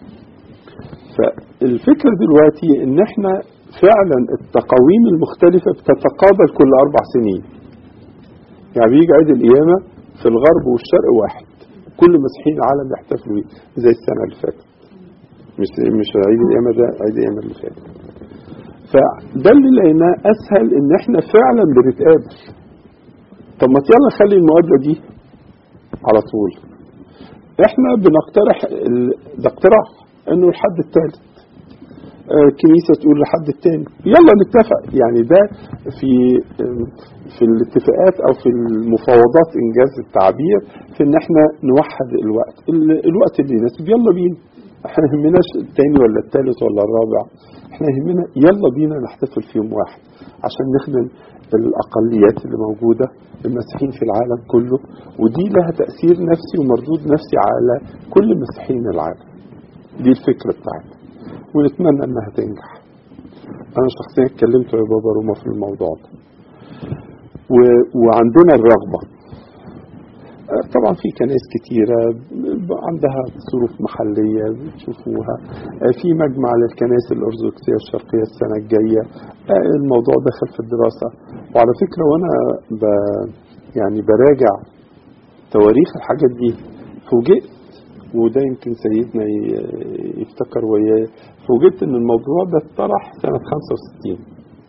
فالفكره دلوقتي ان احنا فعلا التقاويم المختلفه بتتقابل كل اربع سنين يعني بيجي عيد القيامه في الغرب والشرق واحد كل مسيحيين العالم يحتفلوا بيه زي السنه اللي فاتت مش مش عيد القيامه ده عيد القيامه اللي فات فده اللي لقيناه اسهل ان احنا فعلا بنتقابل طب ما يلا نخلي المقابله دي على طول احنا بنقترح ال- ده اقتراح انه الحد الثالث آه، كنيسه تقول لحد الثاني يلا نتفق يعني ده في آم، في الاتفاقات او في المفاوضات انجاز التعبير في ان احنا نوحد الوقت ال- الوقت اللي يناسب يلا بينا احنا ما يهمناش الثاني ولا الثالث ولا الرابع احنا يهمنا يلا بينا نحتفل في يوم واحد عشان نخدم الاقليات اللي موجوده المسيحيين في العالم كله ودي لها تاثير نفسي ومردود نفسي على كل مسيحيين العالم دي الفكره بتاعتنا ونتمنى انها تنجح انا شخصيا اتكلمت يا بابا روما في الموضوع ده و... وعندنا الرغبه آه، طبعا في كنائس كتيرة ب- عندها ظروف محلية بتشوفوها آه، في مجمع للكنائس الأرثوذكسية الشرقية السنة الجاية آه، الموضوع دخل في الدراسة وعلى فكرة وأنا ب... يعني براجع تواريخ الحاجات دي فوجئت وده يمكن سيدنا ي- يفتكر وياه فوجئت ان الموضوع ده اتطرح سنة 65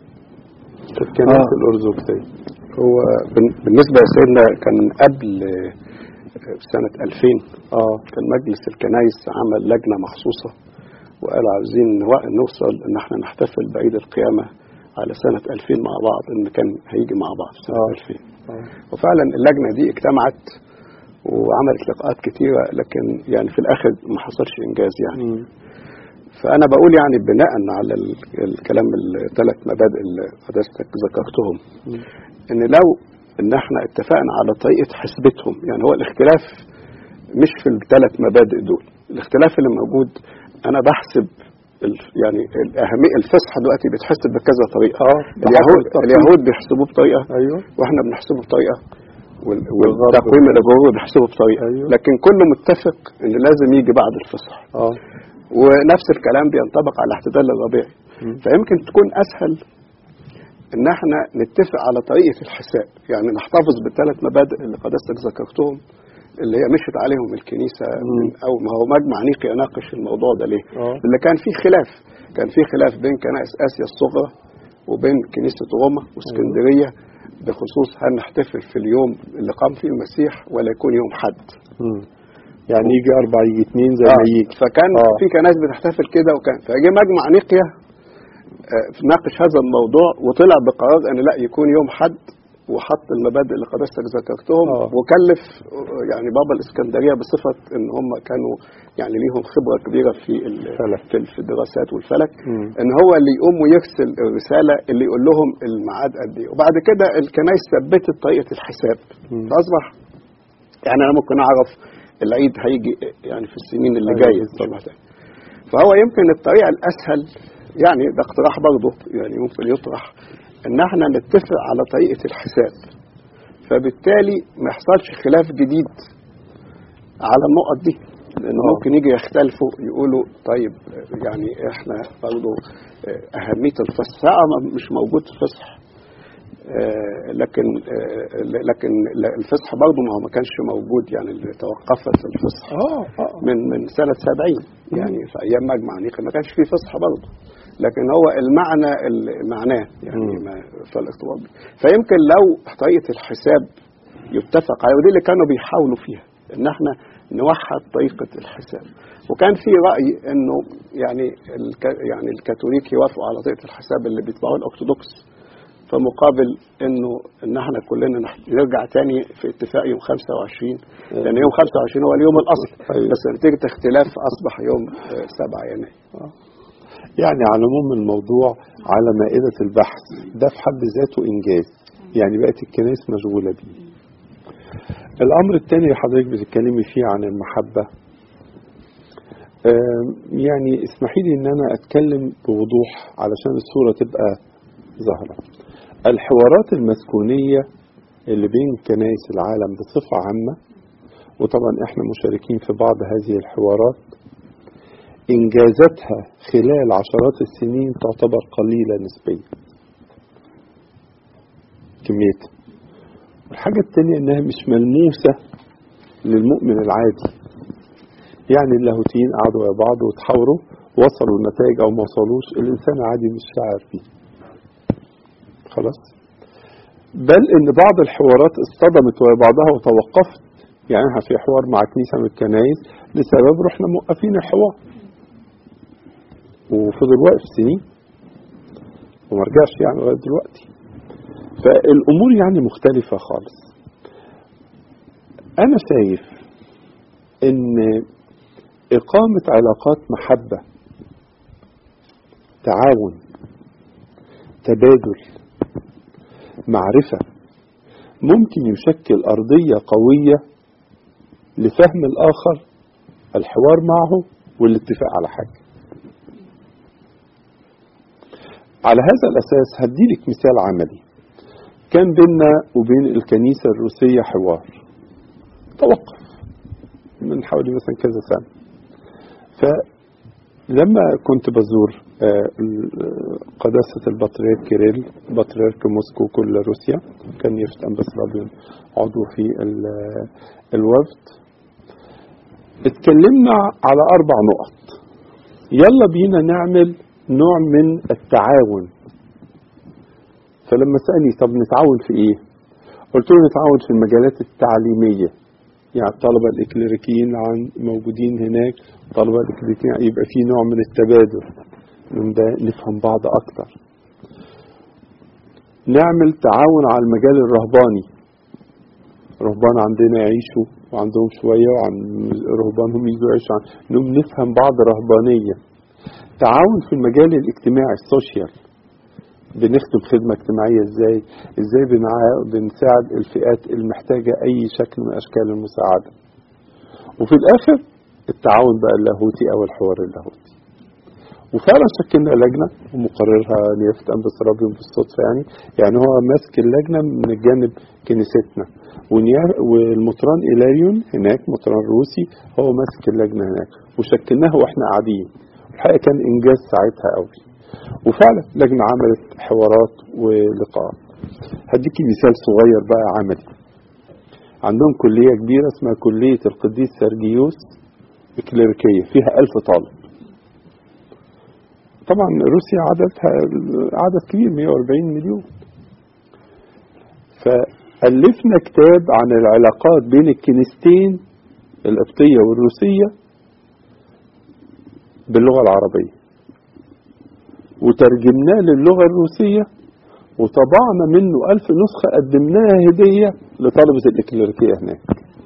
في الكنائس آه. الأرثوذكسية هو بن- بالنسبة لسيدنا كان قبل آه، سنة 2000 اه كان مجلس الكنايس عمل لجنة مخصوصة وقال عاوزين نوع- نوصل ان احنا نحتفل بعيد القيامة على سنة 2000 مع بعض ان كان هيجي مع بعض سنة آه. 2000 آه. وفعلا اللجنة دي اجتمعت وعملت لقاءات كتيرة لكن يعني في الآخر ما حصلش إنجاز يعني مم. فأنا بقول يعني بناء على ال- الكلام الثلاث مبادئ اللي حضرتك ذكرتهم مم. إن لو إن إحنا اتفقنا على طريقة حسبتهم يعني هو الاختلاف مش في الثلاث مبادئ دول الاختلاف اللي موجود أنا بحسب ال- يعني الأهمية الفصحى دلوقتي بتحسب بكذا طريقة اه اليهود بحسب التقويم. اليهود بيحسبوه بطريقة ايوه واحنا بنحسبه بطريقه وال- والغرب والتقويم الغربي بيحسبه بطريقه أيوة. لكن كله متفق ان لازم يجي بعد الفصح اه ونفس الكلام بينطبق على الاحتلال الربيعي مم. فيمكن تكون اسهل ان احنا نتفق على طريقه الحساب يعني نحتفظ بالثلاث مبادئ اللي قداستك ذكرتهم اللي هي مشت عليهم الكنيسه من او ما هو مجمع نيقي يناقش الموضوع ده ليه؟ اه اللي كان فيه خلاف كان فيه خلاف بين كنائس اسيا الصغرى وبين كنيسه روما واسكندريه بخصوص هل نحتفل في اليوم اللي قام فيه المسيح ولا يكون يوم حد مم. يعني يجي أربعة يجي اتنين زي ما يجي فكان آه. في كنائس بتحتفل كده وكان فجه مجمع نيقيا آه، ناقش هذا الموضوع وطلع بقرار ان لا يكون يوم حد وحط المبادئ اللي قداستك ذكرتهم آه. وكلف آه، يعني بابا الاسكندريه بصفه ان هم كانوا يعني ليهم خبره كبيره في ال- فلك. في في الدراسات والفلك مم. ان هو اللي يقوم ويرسل الرساله اللي يقول لهم الميعاد قد ايه وبعد كده الكنائس ثبتت طريقه الحساب مم. فاصبح يعني انا ممكن اعرف العيد هيجي يعني في السنين اللي أيوة جايه بالظبط. مش محتاج. فهو يمكن الطريقه الاسهل يعني ده اقتراح برضه يعني ممكن يطرح ان احنا نتفق على طريقه الحساب فبالتالي ما يحصلش خلاف جديد على النقط دي لان ممكن يجي يختلفوا يقولوا طيب يعني احنا برضه اهميه الفصح لا ما- مش موجود فصح آه، لكن آه، لكن الفصح برضه ما هو ما كانش موجود يعني اللي توقفت الفصح اه اه من من سنة 70 يعني في أيام مجمع نيقة ما كانش فيه فصح برضه لكن هو المعنى اللي معناه يعني مم. ما في الاختبار فيمكن لو طريقة الحساب يتفق عليها ودي اللي كانوا بيحاولوا فيها ان احنا نوحد طريقة الحساب وكان في رأي انه يعني الك يعني الكاثوليك يوافقوا على طريقة الحساب اللي بيتبعوها الأرثوذكس فمقابل انه ان احنا كلنا نح- نرجع تاني في اتفاق يوم 25 لان يوم 25 هو اليوم الاصلي أيوة. بس نتيجه اختلاف اصبح يوم آه، 7 يناير يعني على العموم الموضوع على مائدة البحث ده في حد ذاته إنجاز يعني بقت الكنائس مشغولة بيه الأمر الثاني اللي حضرتك بتتكلمي فيه عن المحبة آم، يعني اسمحي لي ان انا اتكلم بوضوح علشان الصورة تبقى ظاهرة الحوارات المسكونية اللي بين كنائس العالم بصفة عامة وطبعا احنا مشاركين في بعض هذه الحوارات إنجازاتها خلال عشرات السنين تعتبر قليلة نسبيا كميتها الحاجة التانية إنها مش ملموسة للمؤمن العادي يعني اللاهوتيين قعدوا يا بعض وتحاوروا وصلوا لنتائج أو ما وصلوش الإنسان العادي مش شاعر بيه خلاص بل إن بعض الحوارات اصطدمت ويا بعضها وتوقفت يعني احنا في حوار مع كنيسة من الكنايس لسبب رحنا موقفين الحوار وفضل واقف سنين وما رجعش يعني لغايه دلوقتي فالامور يعني مختلفه خالص انا شايف ان اقامه علاقات محبه تعاون تبادل معرفه ممكن يشكل ارضيه قويه لفهم الاخر الحوار معه والاتفاق على حاجه على هذا الأساس هديلك مثال عملي كان بيننا وبين الكنيسة الروسية حوار توقف من حوالي مثلا كذا سنة فلما كنت بزور آه، ال- قداسة البطريرك كيريل بطريرك موسكو كل روسيا كان يفتح بس رابيون عضو في ال- الوفد اتكلمنا على أربع نقط يلا بينا نعمل نوع من التعاون فلما سألني طب نتعاون في ايه قلت له نتعاون في المجالات التعليمية يعني الطلبة الإكليريكيين عن موجودين هناك الطلبة الإكليريكيين يبقى في نوع من التبادل من ده نفهم بعض أكتر نعمل تعاون على المجال الرهباني رهبان عندنا يعيشوا وعندهم شوية وعن رهبانهم يجوا يعيشوا عن إنهم نفهم بعض رهبانية تعاون في المجال الاجتماعي السوشيال بنخدم خدمة اجتماعية ازاي ازاي بنع- بنساعد الفئات المحتاجة اي شكل من اشكال المساعدة وفي الاخر التعاون بقى اللاهوتي او الحوار اللاهوتي وفعلا شكلنا لجنة ومقررها نيافة أنبس رابيون بالصدفة يعني يعني هو ماسك اللجنة من الجانب كنيستنا ونيا- والمطران إيلاريون هناك مطران روسي هو ماسك اللجنة هناك وشكلناها واحنا قاعدين الحقيقة كان إنجاز ساعتها قوي وفعلا لجنة عملت حوارات ولقاءات هديكي مثال صغير بقى عملي عندهم كلية كبيرة اسمها كلية القديس سرجيوس الكليريكية فيها ألف طالب طبعا روسيا عددها عدد كبير 140 مليون فألفنا كتاب عن العلاقات بين الكنيستين القبطية والروسية باللغة العربية وترجمناه للغة الروسية وطبعنا منه ألف نسخة قدمناها هدية لطلبة الإكليريكية هناك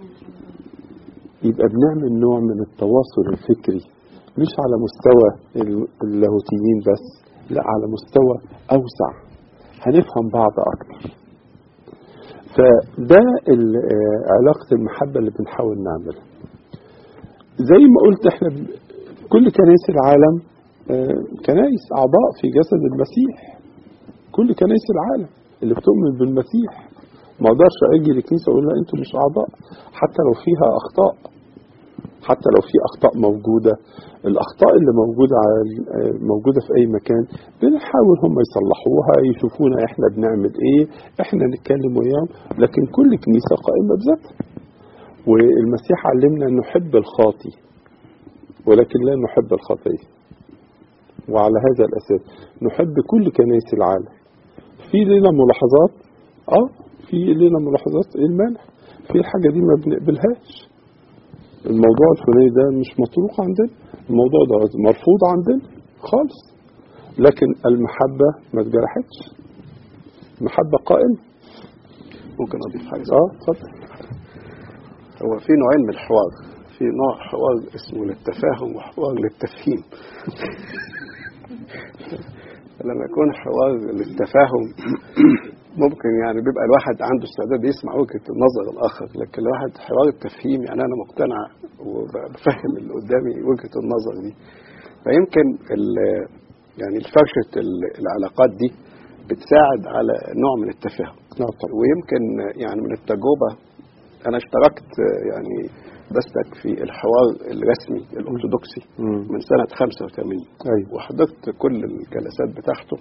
يبقى بنعمل نوع من التواصل الفكري مش على مستوى ال- اللاهوتيين بس لا على مستوى أوسع هنفهم بعض أكتر فده ال- آه، علاقة المحبة اللي بنحاول نعملها زي ما قلت احنا ب- كل كنائس العالم آه، كنائس أعضاء في جسد المسيح كل كنائس العالم اللي بتؤمن بالمسيح ما اقدرش اجي لكنيسه اقول لها انتوا مش اعضاء حتى لو فيها اخطاء حتى لو في اخطاء موجوده الاخطاء اللي موجوده على ال- آه، موجوده في اي مكان بنحاول هم يصلحوها يشوفونا احنا بنعمل ايه احنا نتكلم وياهم لكن كل كنيسه قائمه بذاتها والمسيح علمنا ان نحب الخاطي ولكن لا نحب الخطيه وعلى هذا الاساس نحب كل كنائس العالم في لنا ملاحظات اه في لنا ملاحظات ايه المانع في الحاجه دي ما بنقبلهاش الموضوع الفلاني ده مش مطروق عندنا الموضوع ده مرفوض عندنا خالص لكن المحبه ما اتجرحتش المحبه قائمه ممكن اضيف حاجه اه اتفضل هو في نوعين من الحوار في نوع حوار اسمه للتفاهم وحوار للتفهيم لما يكون حوار للتفاهم ممكن يعني بيبقى الواحد عنده استعداد يسمع وجهة النظر الآخر لكن الواحد حوار التفهيم يعني أنا مقتنع وبفهم اللي قدامي وجهة النظر دي فيمكن ال- يعني فرشة ال- العلاقات دي بتساعد على نوع من التفاهم ويمكن يعني من التجربة أنا اشتركت يعني بستك في الحوار الرسمي الأرثوذكسي مم. من سنة 85 ايوه وحضرت كل الجلسات بتاعته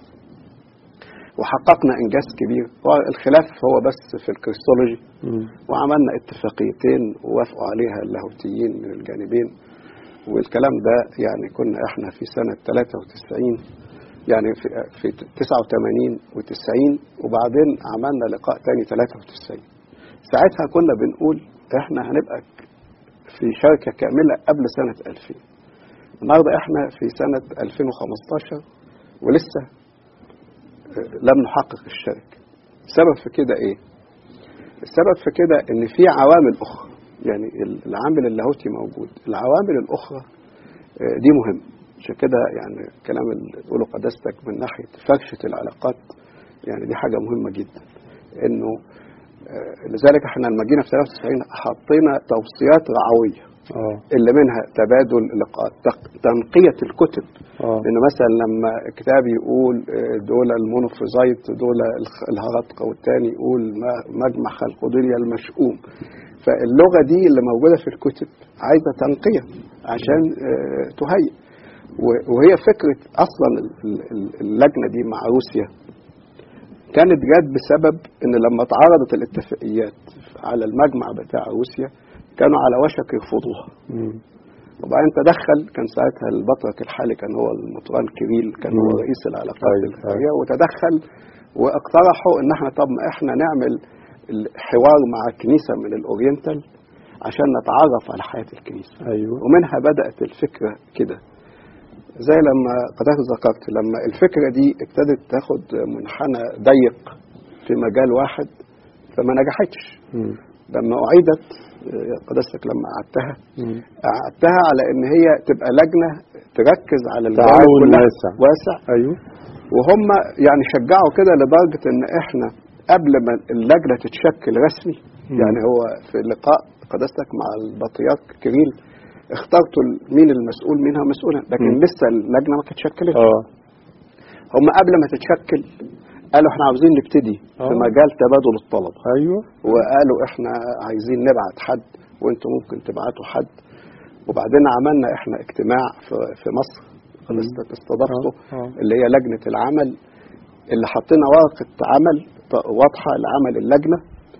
وحققنا إنجاز كبير هو الخلاف هو بس في الكريستولوجي مم. وعملنا اتفاقيتين ووافقوا عليها اللاهوتيين من الجانبين والكلام ده يعني كنا احنا في سنة 93 يعني في, في 89 و90 وبعدين عملنا لقاء تاني 93 ساعتها كنا بنقول احنا هنبقى في شركة كاملة قبل سنة 2000 النهارده احنا في سنة 2015 ولسه لم نحقق الشركة السبب في كده ايه السبب في كده ان في عوامل اخرى يعني العامل اللاهوتي موجود العوامل الاخرى آه، دي مهمة عشان كده يعني الكلام اللي بتقوله قداستك من ناحية فرشة العلاقات يعني دي حاجة مهمة جدا انه آه، لذلك احنا لما جينا في 93 حطينا توصيات رعوية اه اللي منها تبادل لقاءات تق- تنقية الكتب اه لأن مثلا لما كتاب يقول آه، دول المونوفيزايت دول الخ- الهرطقة والتاني يقول ما- مجمع خلقوديليا المشؤوم فاللغة دي اللي موجودة في الكتب عايزة تنقية عشان آه، تهيئ و- وهي فكرة أصلا ال- ال- ال- اللجنة دي مع روسيا كانت جت بسبب ان لما اتعرضت الاتفاقيات على المجمع بتاع روسيا كانوا على وشك يرفضوها مم. وبعدين تدخل كان ساعتها البطرك الحالي كان هو المطران كيريل كان هو مم. رئيس العلاقات أيوة، الخارجيه وتدخل واقترحوا ان احنا طب ما احنا نعمل الحوار مع كنيسه من الاورينتال عشان نتعرف على حياه الكنيسه ايوه ومنها بدات الفكره كده زي لما قدرت ذكرت لما الفكره دي ابتدت تاخد منحنى ضيق في مجال واحد فما نجحتش مم. لما اعيدت آه، قداستك لما قعدتها مم. قعدتها على ان هي تبقى لجنه تركز على الجوانب تعاون كلها واسع. واسع ايوه وهم يعني شجعوا كده لدرجه ان احنا قبل ما اللجنه تتشكل رسمي مم. يعني هو في لقاء قداستك مع البطريرك كيريل اخترتوا ال- مين المسؤول منها مسؤولا لكن مم. لسه اللجنه ما اتشكلتش اه هم قبل ما تتشكل قالوا احنا عاوزين نبتدي في آه. مجال تبادل الطلبه ايوه وقالوا احنا عايزين نبعت حد وانتم ممكن تبعتوا حد وبعدين عملنا احنا اجتماع في في مصر قداستك استضافته آه، آه. اللي هي لجنه العمل اللي حطينا ورقه عمل ط- واضحه لعمل اللجنه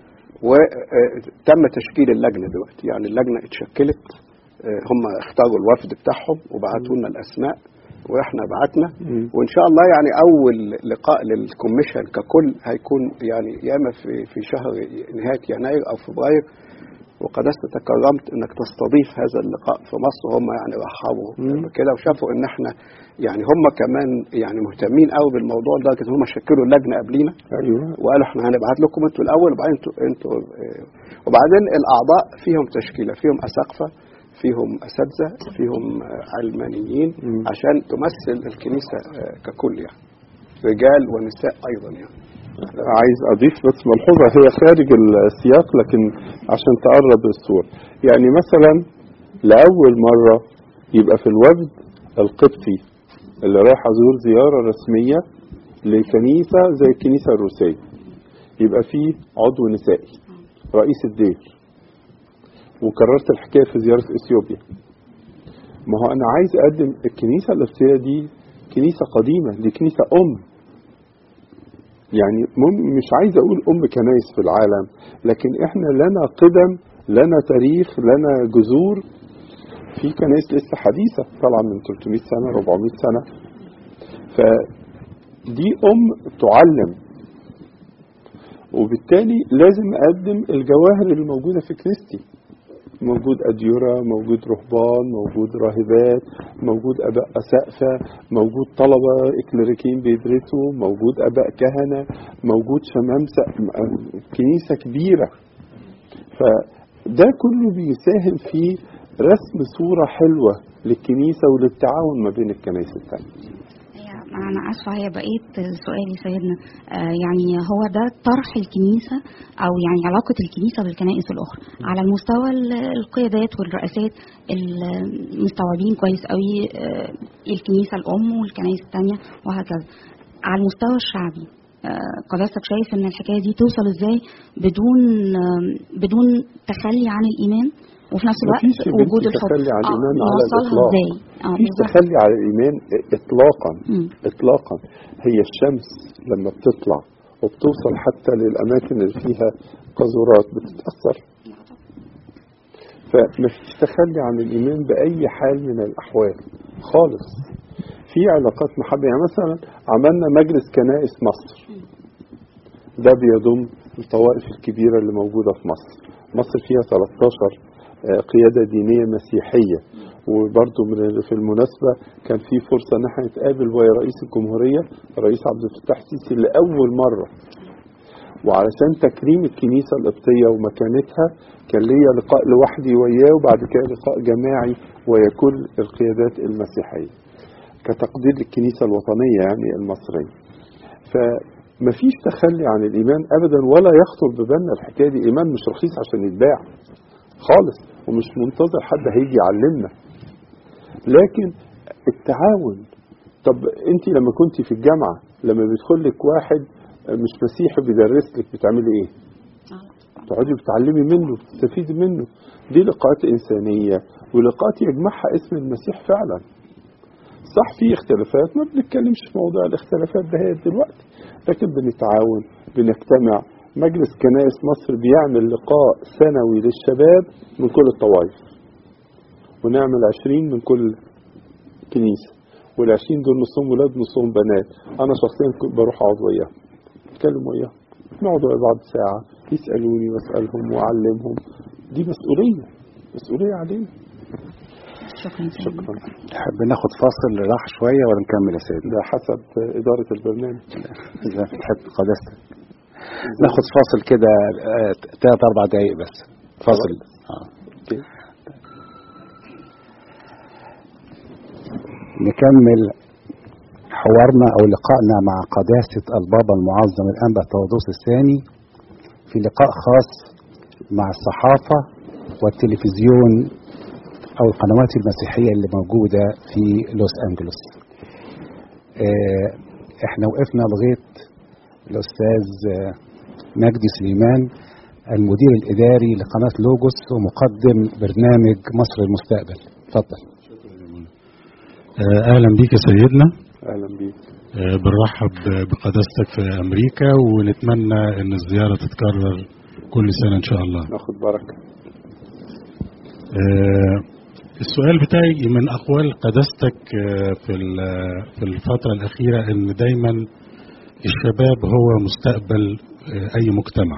وتم تشكيل اللجنه دلوقتي يعني اللجنه اتشكلت آه، هم اختاروا الوفد بتاعهم وبعتوا لنا الاسماء واحنا بعتنا مم. وان شاء الله يعني اول لقاء للكوميشن ككل هيكون يعني يا اما في في شهر نهايه يناير او فبراير وقدست تكرمت انك تستضيف هذا اللقاء في مصر هم يعني رحبوا مم. بكده وشافوا ان احنا يعني هم كمان يعني مهتمين قوي بالموضوع لدرجه ان هم شكلوا اللجنه قبلينا ايوه وقالوا احنا هنبعت لكم انتوا الاول وبعدين انتوا انتوا اه، وبعدين الاعضاء فيهم تشكيله فيهم اساقفه فيهم اساتذه فيهم اه، علمانيين مم. عشان تمثل الكنيسه اه، ككل يعني رجال ونساء ايضا يعني عايز اضيف بس ملحوظه هي خارج السياق لكن عشان تقرب الصوره يعني مثلا لاول مره يبقى في الوفد القبطي اللي رايح ازور زياره رسميه لكنيسه زي الكنيسه الروسيه يبقى فيه عضو نسائي رئيس الدير وكررت الحكايه في زياره اثيوبيا ما هو انا عايز اقدم الكنيسه القبطيه دي كنيسه قديمه دي كنيسه ام يعني مم- مش عايز اقول ام كنايس في العالم لكن احنا لنا قدم لنا تاريخ لنا جذور في كنايس لسه حديثه طالعه من 300 سنه 400 سنه فدي ام تعلم وبالتالي لازم اقدم الجواهر اللي موجوده في كنيستي موجود أديرة موجود رهبان موجود راهبات موجود أباء أسقفة موجود طلبة إكليريكيين بيدرسوا موجود أباء كهنة موجود شمامسة م- كنيسة كبيرة فده كله بيساهم في رسم صورة حلوة للكنيسة وللتعاون ما بين الكنائس الثانية هي انا اسفه هي بقيت سؤالي سيدنا آه يعني هو ده طرح الكنيسه او يعني علاقه الكنيسه بالكنائس الاخرى على المستوى ال- القيادات والرئاسات المستوعبين كويس قوي آه الكنيسه الام والكنائس الثانيه وهكذا على المستوى الشعبي آه، قداستك شايف ان الحكايه دي توصل ازاي بدون آم، بدون تخلي عن الايمان وفي نفس الوقت مفيش يا بنتي وجود الحب تخلي عن آه، الإيمان على نوصلها الإطلاق. ازاي اه مفيش بالظبط تخلي على الإيمان إطلاقا مم. إطلاقا هي الشمس لما بتطلع وبتوصل حتى للأماكن اللي فيها قاذورات بتتأثر فمفيش تخلي عن الإيمان بأي حال من الأحوال خالص في علاقات محبة يعني مثلا عملنا مجلس كنائس مصر ده بيضم الطوائف الكبيرة اللي موجودة في مصر مصر فيها 13 آه، قيادة دينية مسيحية وبرضه من ال- في المناسبة كان في فرصة ان احنا نتقابل ويا رئيس الجمهورية الرئيس عبد الفتاح السيسي لأول مرة وعلشان تكريم الكنيسة القبطية ومكانتها كان ليا لقاء لوحدي وياه وبعد كده لقاء جماعي ويا كل القيادات المسيحية كتقدير للكنيسة الوطنية يعني المصرية فمفيش تخلي عن الإيمان أبدا ولا يخطر ببالنا الحكاية دي الإيمان مش رخيص عشان يتباع خالص ومش منتظر حد هيجي يعلمنا لكن التعاون طب انت لما كنت في الجامعة لما بيدخل لك واحد مش مسيحي بيدرس لك بتعملي ايه تقعدي بتعلمي منه بتستفيدي منه دي لقاءات إنسانية ولقاءات يجمعها اسم المسيح فعلا صح في اختلافات ما بنتكلمش في موضوع الاختلافات ده دلوقتي لكن بنتعاون بنجتمع مجلس كنائس مصر بيعمل لقاء سنوي للشباب من كل الطوائف ونعمل عشرين من كل كنيسة والعشرين دول نصهم ولاد نصهم بنات أنا شخصيا كنت بروح أقعد وياهم أتكلم وياهم نقعد ويا بعض ساعة يسألوني وأسألهم وأعلمهم دي مسؤولية مسؤولية علينا شكرا سيدنا شكرا نحب ناخد فاصل راح شوية ولا نكمل يا سيدنا ده حسب إدارة البرنامج إذا بتحب قداستك ناخد فاصل كده آه، تلات أربع دقايق بس فاصل آه. أوكي. نكمل حوارنا أو لقائنا مع قداسة البابا المعظم الأنبا تودوس الثاني في لقاء خاص مع الصحافة والتلفزيون أو القنوات المسيحية اللي موجودة في لوس أنجلوس آه، احنا وقفنا لغاية الأستاذ آه، مجدي سليمان المدير الإداري لقناة لوجوس ومقدم برنامج مصر المستقبل اتفضل آه، اهلا بيك يا سيدنا أهلا بيك آه، بنرحب بقداستك في امريكا ونتمنى ان الزياره تتكرر كل سنه ان شاء الله ناخد بركة آه، السؤال بتاعي من اقوال قداستك آه، في ال- في الفتره الاخيره ان دايما الشباب هو مستقبل آه، اي مجتمع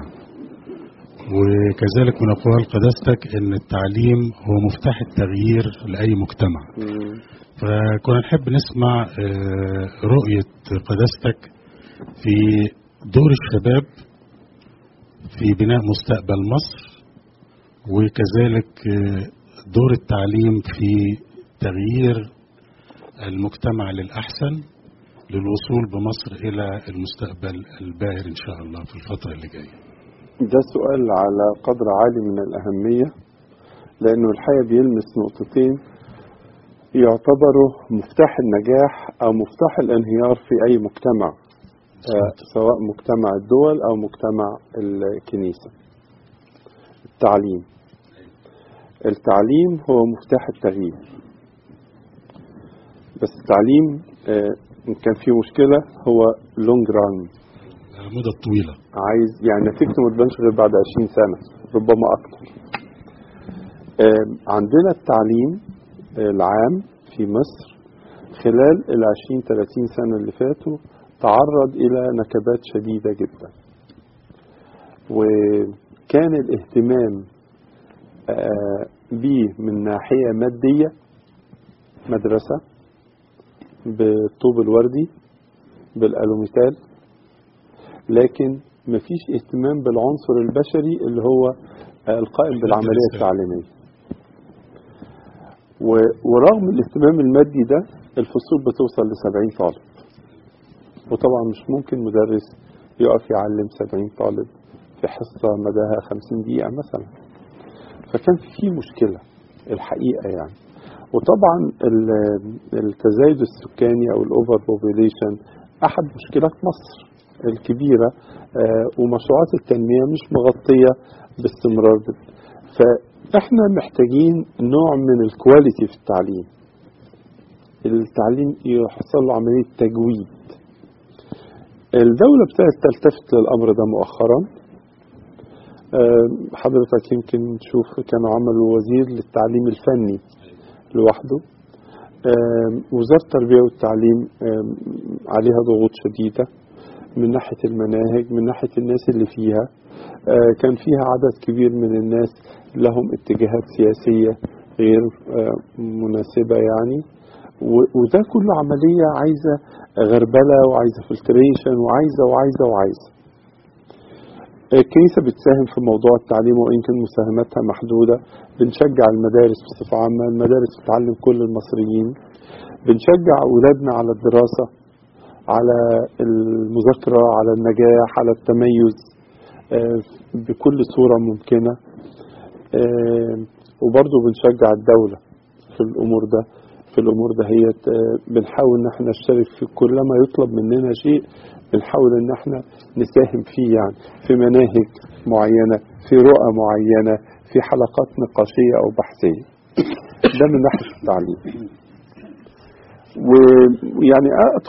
وكذلك من اقوال قداستك ان التعليم هو مفتاح التغيير لاي مجتمع مم. فكنا نحب نسمع آه، رؤية قداستك في دور الشباب في بناء مستقبل مصر وكذلك آه، دور التعليم في تغيير المجتمع للأحسن للوصول بمصر إلى المستقبل الباهر إن شاء الله في الفترة اللي جاية ده سؤال على قدر عالي من الأهمية لأنه الحقيقة بيلمس نقطتين يعتبروا مفتاح النجاح أو مفتاح الانهيار في أي مجتمع آه، سواء مجتمع الدول أو مجتمع الكنيسة التعليم التعليم هو مفتاح التغيير بس التعليم آه، إن كان فيه مشكلة هو لونج ران المدة الطويلة عايز يعني نتيجته ما تبانش غير بعد 20 سنة ربما أكتر آم، عندنا التعليم العام في مصر خلال ال 20 30 سنة اللي فاتوا تعرض إلى نكبات شديدة جدا وكان الاهتمام آه، به من ناحية مادية مدرسة بالطوب الوردي بالألوميتال لكن مفيش اهتمام بالعنصر البشري اللي هو آه، القائم بالعملية التعليمية و- ورغم الاهتمام المادي ده الفصول بتوصل ل 70 طالب وطبعا مش ممكن مدرس يقف يعلم 70 طالب في حصة مداها 50 دقيقة مثلا فكان في مشكلة الحقيقة يعني وطبعا ال- التزايد السكاني او الاوفر بوبيليشن احد مشكلات مصر الكبيرة آه، ومشروعات التنمية مش مغطية باستمرار فاحنا محتاجين نوع من الكواليتي في التعليم التعليم يحصل له عملية تجويد الدولة ابتدت تلتفت للأمر ده مؤخرا آه، حضرتك يمكن تشوف كانوا عملوا وزير للتعليم الفني لوحده آم، وزارة التربية والتعليم آم، عليها ضغوط شديدة من ناحية المناهج من ناحية الناس اللي فيها آه، كان فيها عدد كبير من الناس لهم اتجاهات سياسية غير آه، مناسبة يعني و- وده كله عملية عايزة غربلة وعايزة فلتريشن وعايزة وعايزة وعايزة الكنيسة بتساهم في موضوع التعليم وإن كان مساهماتها محدودة بنشجع المدارس بصفة عامة المدارس بتعلم كل المصريين بنشجع أولادنا على الدراسة على المذاكرة على النجاح على التميز آه، بكل صورة ممكنة آه، وبرضه بنشجع الدولة في الأمور ده في الأمور ده هي بنحاول إن احنا نشترك في كل ما يطلب مننا شيء بنحاول إن احنا نساهم فيه يعني في مناهج معينة في رؤى معينة في حلقات نقاشية أو بحثية ده من ناحية التعليم ويعني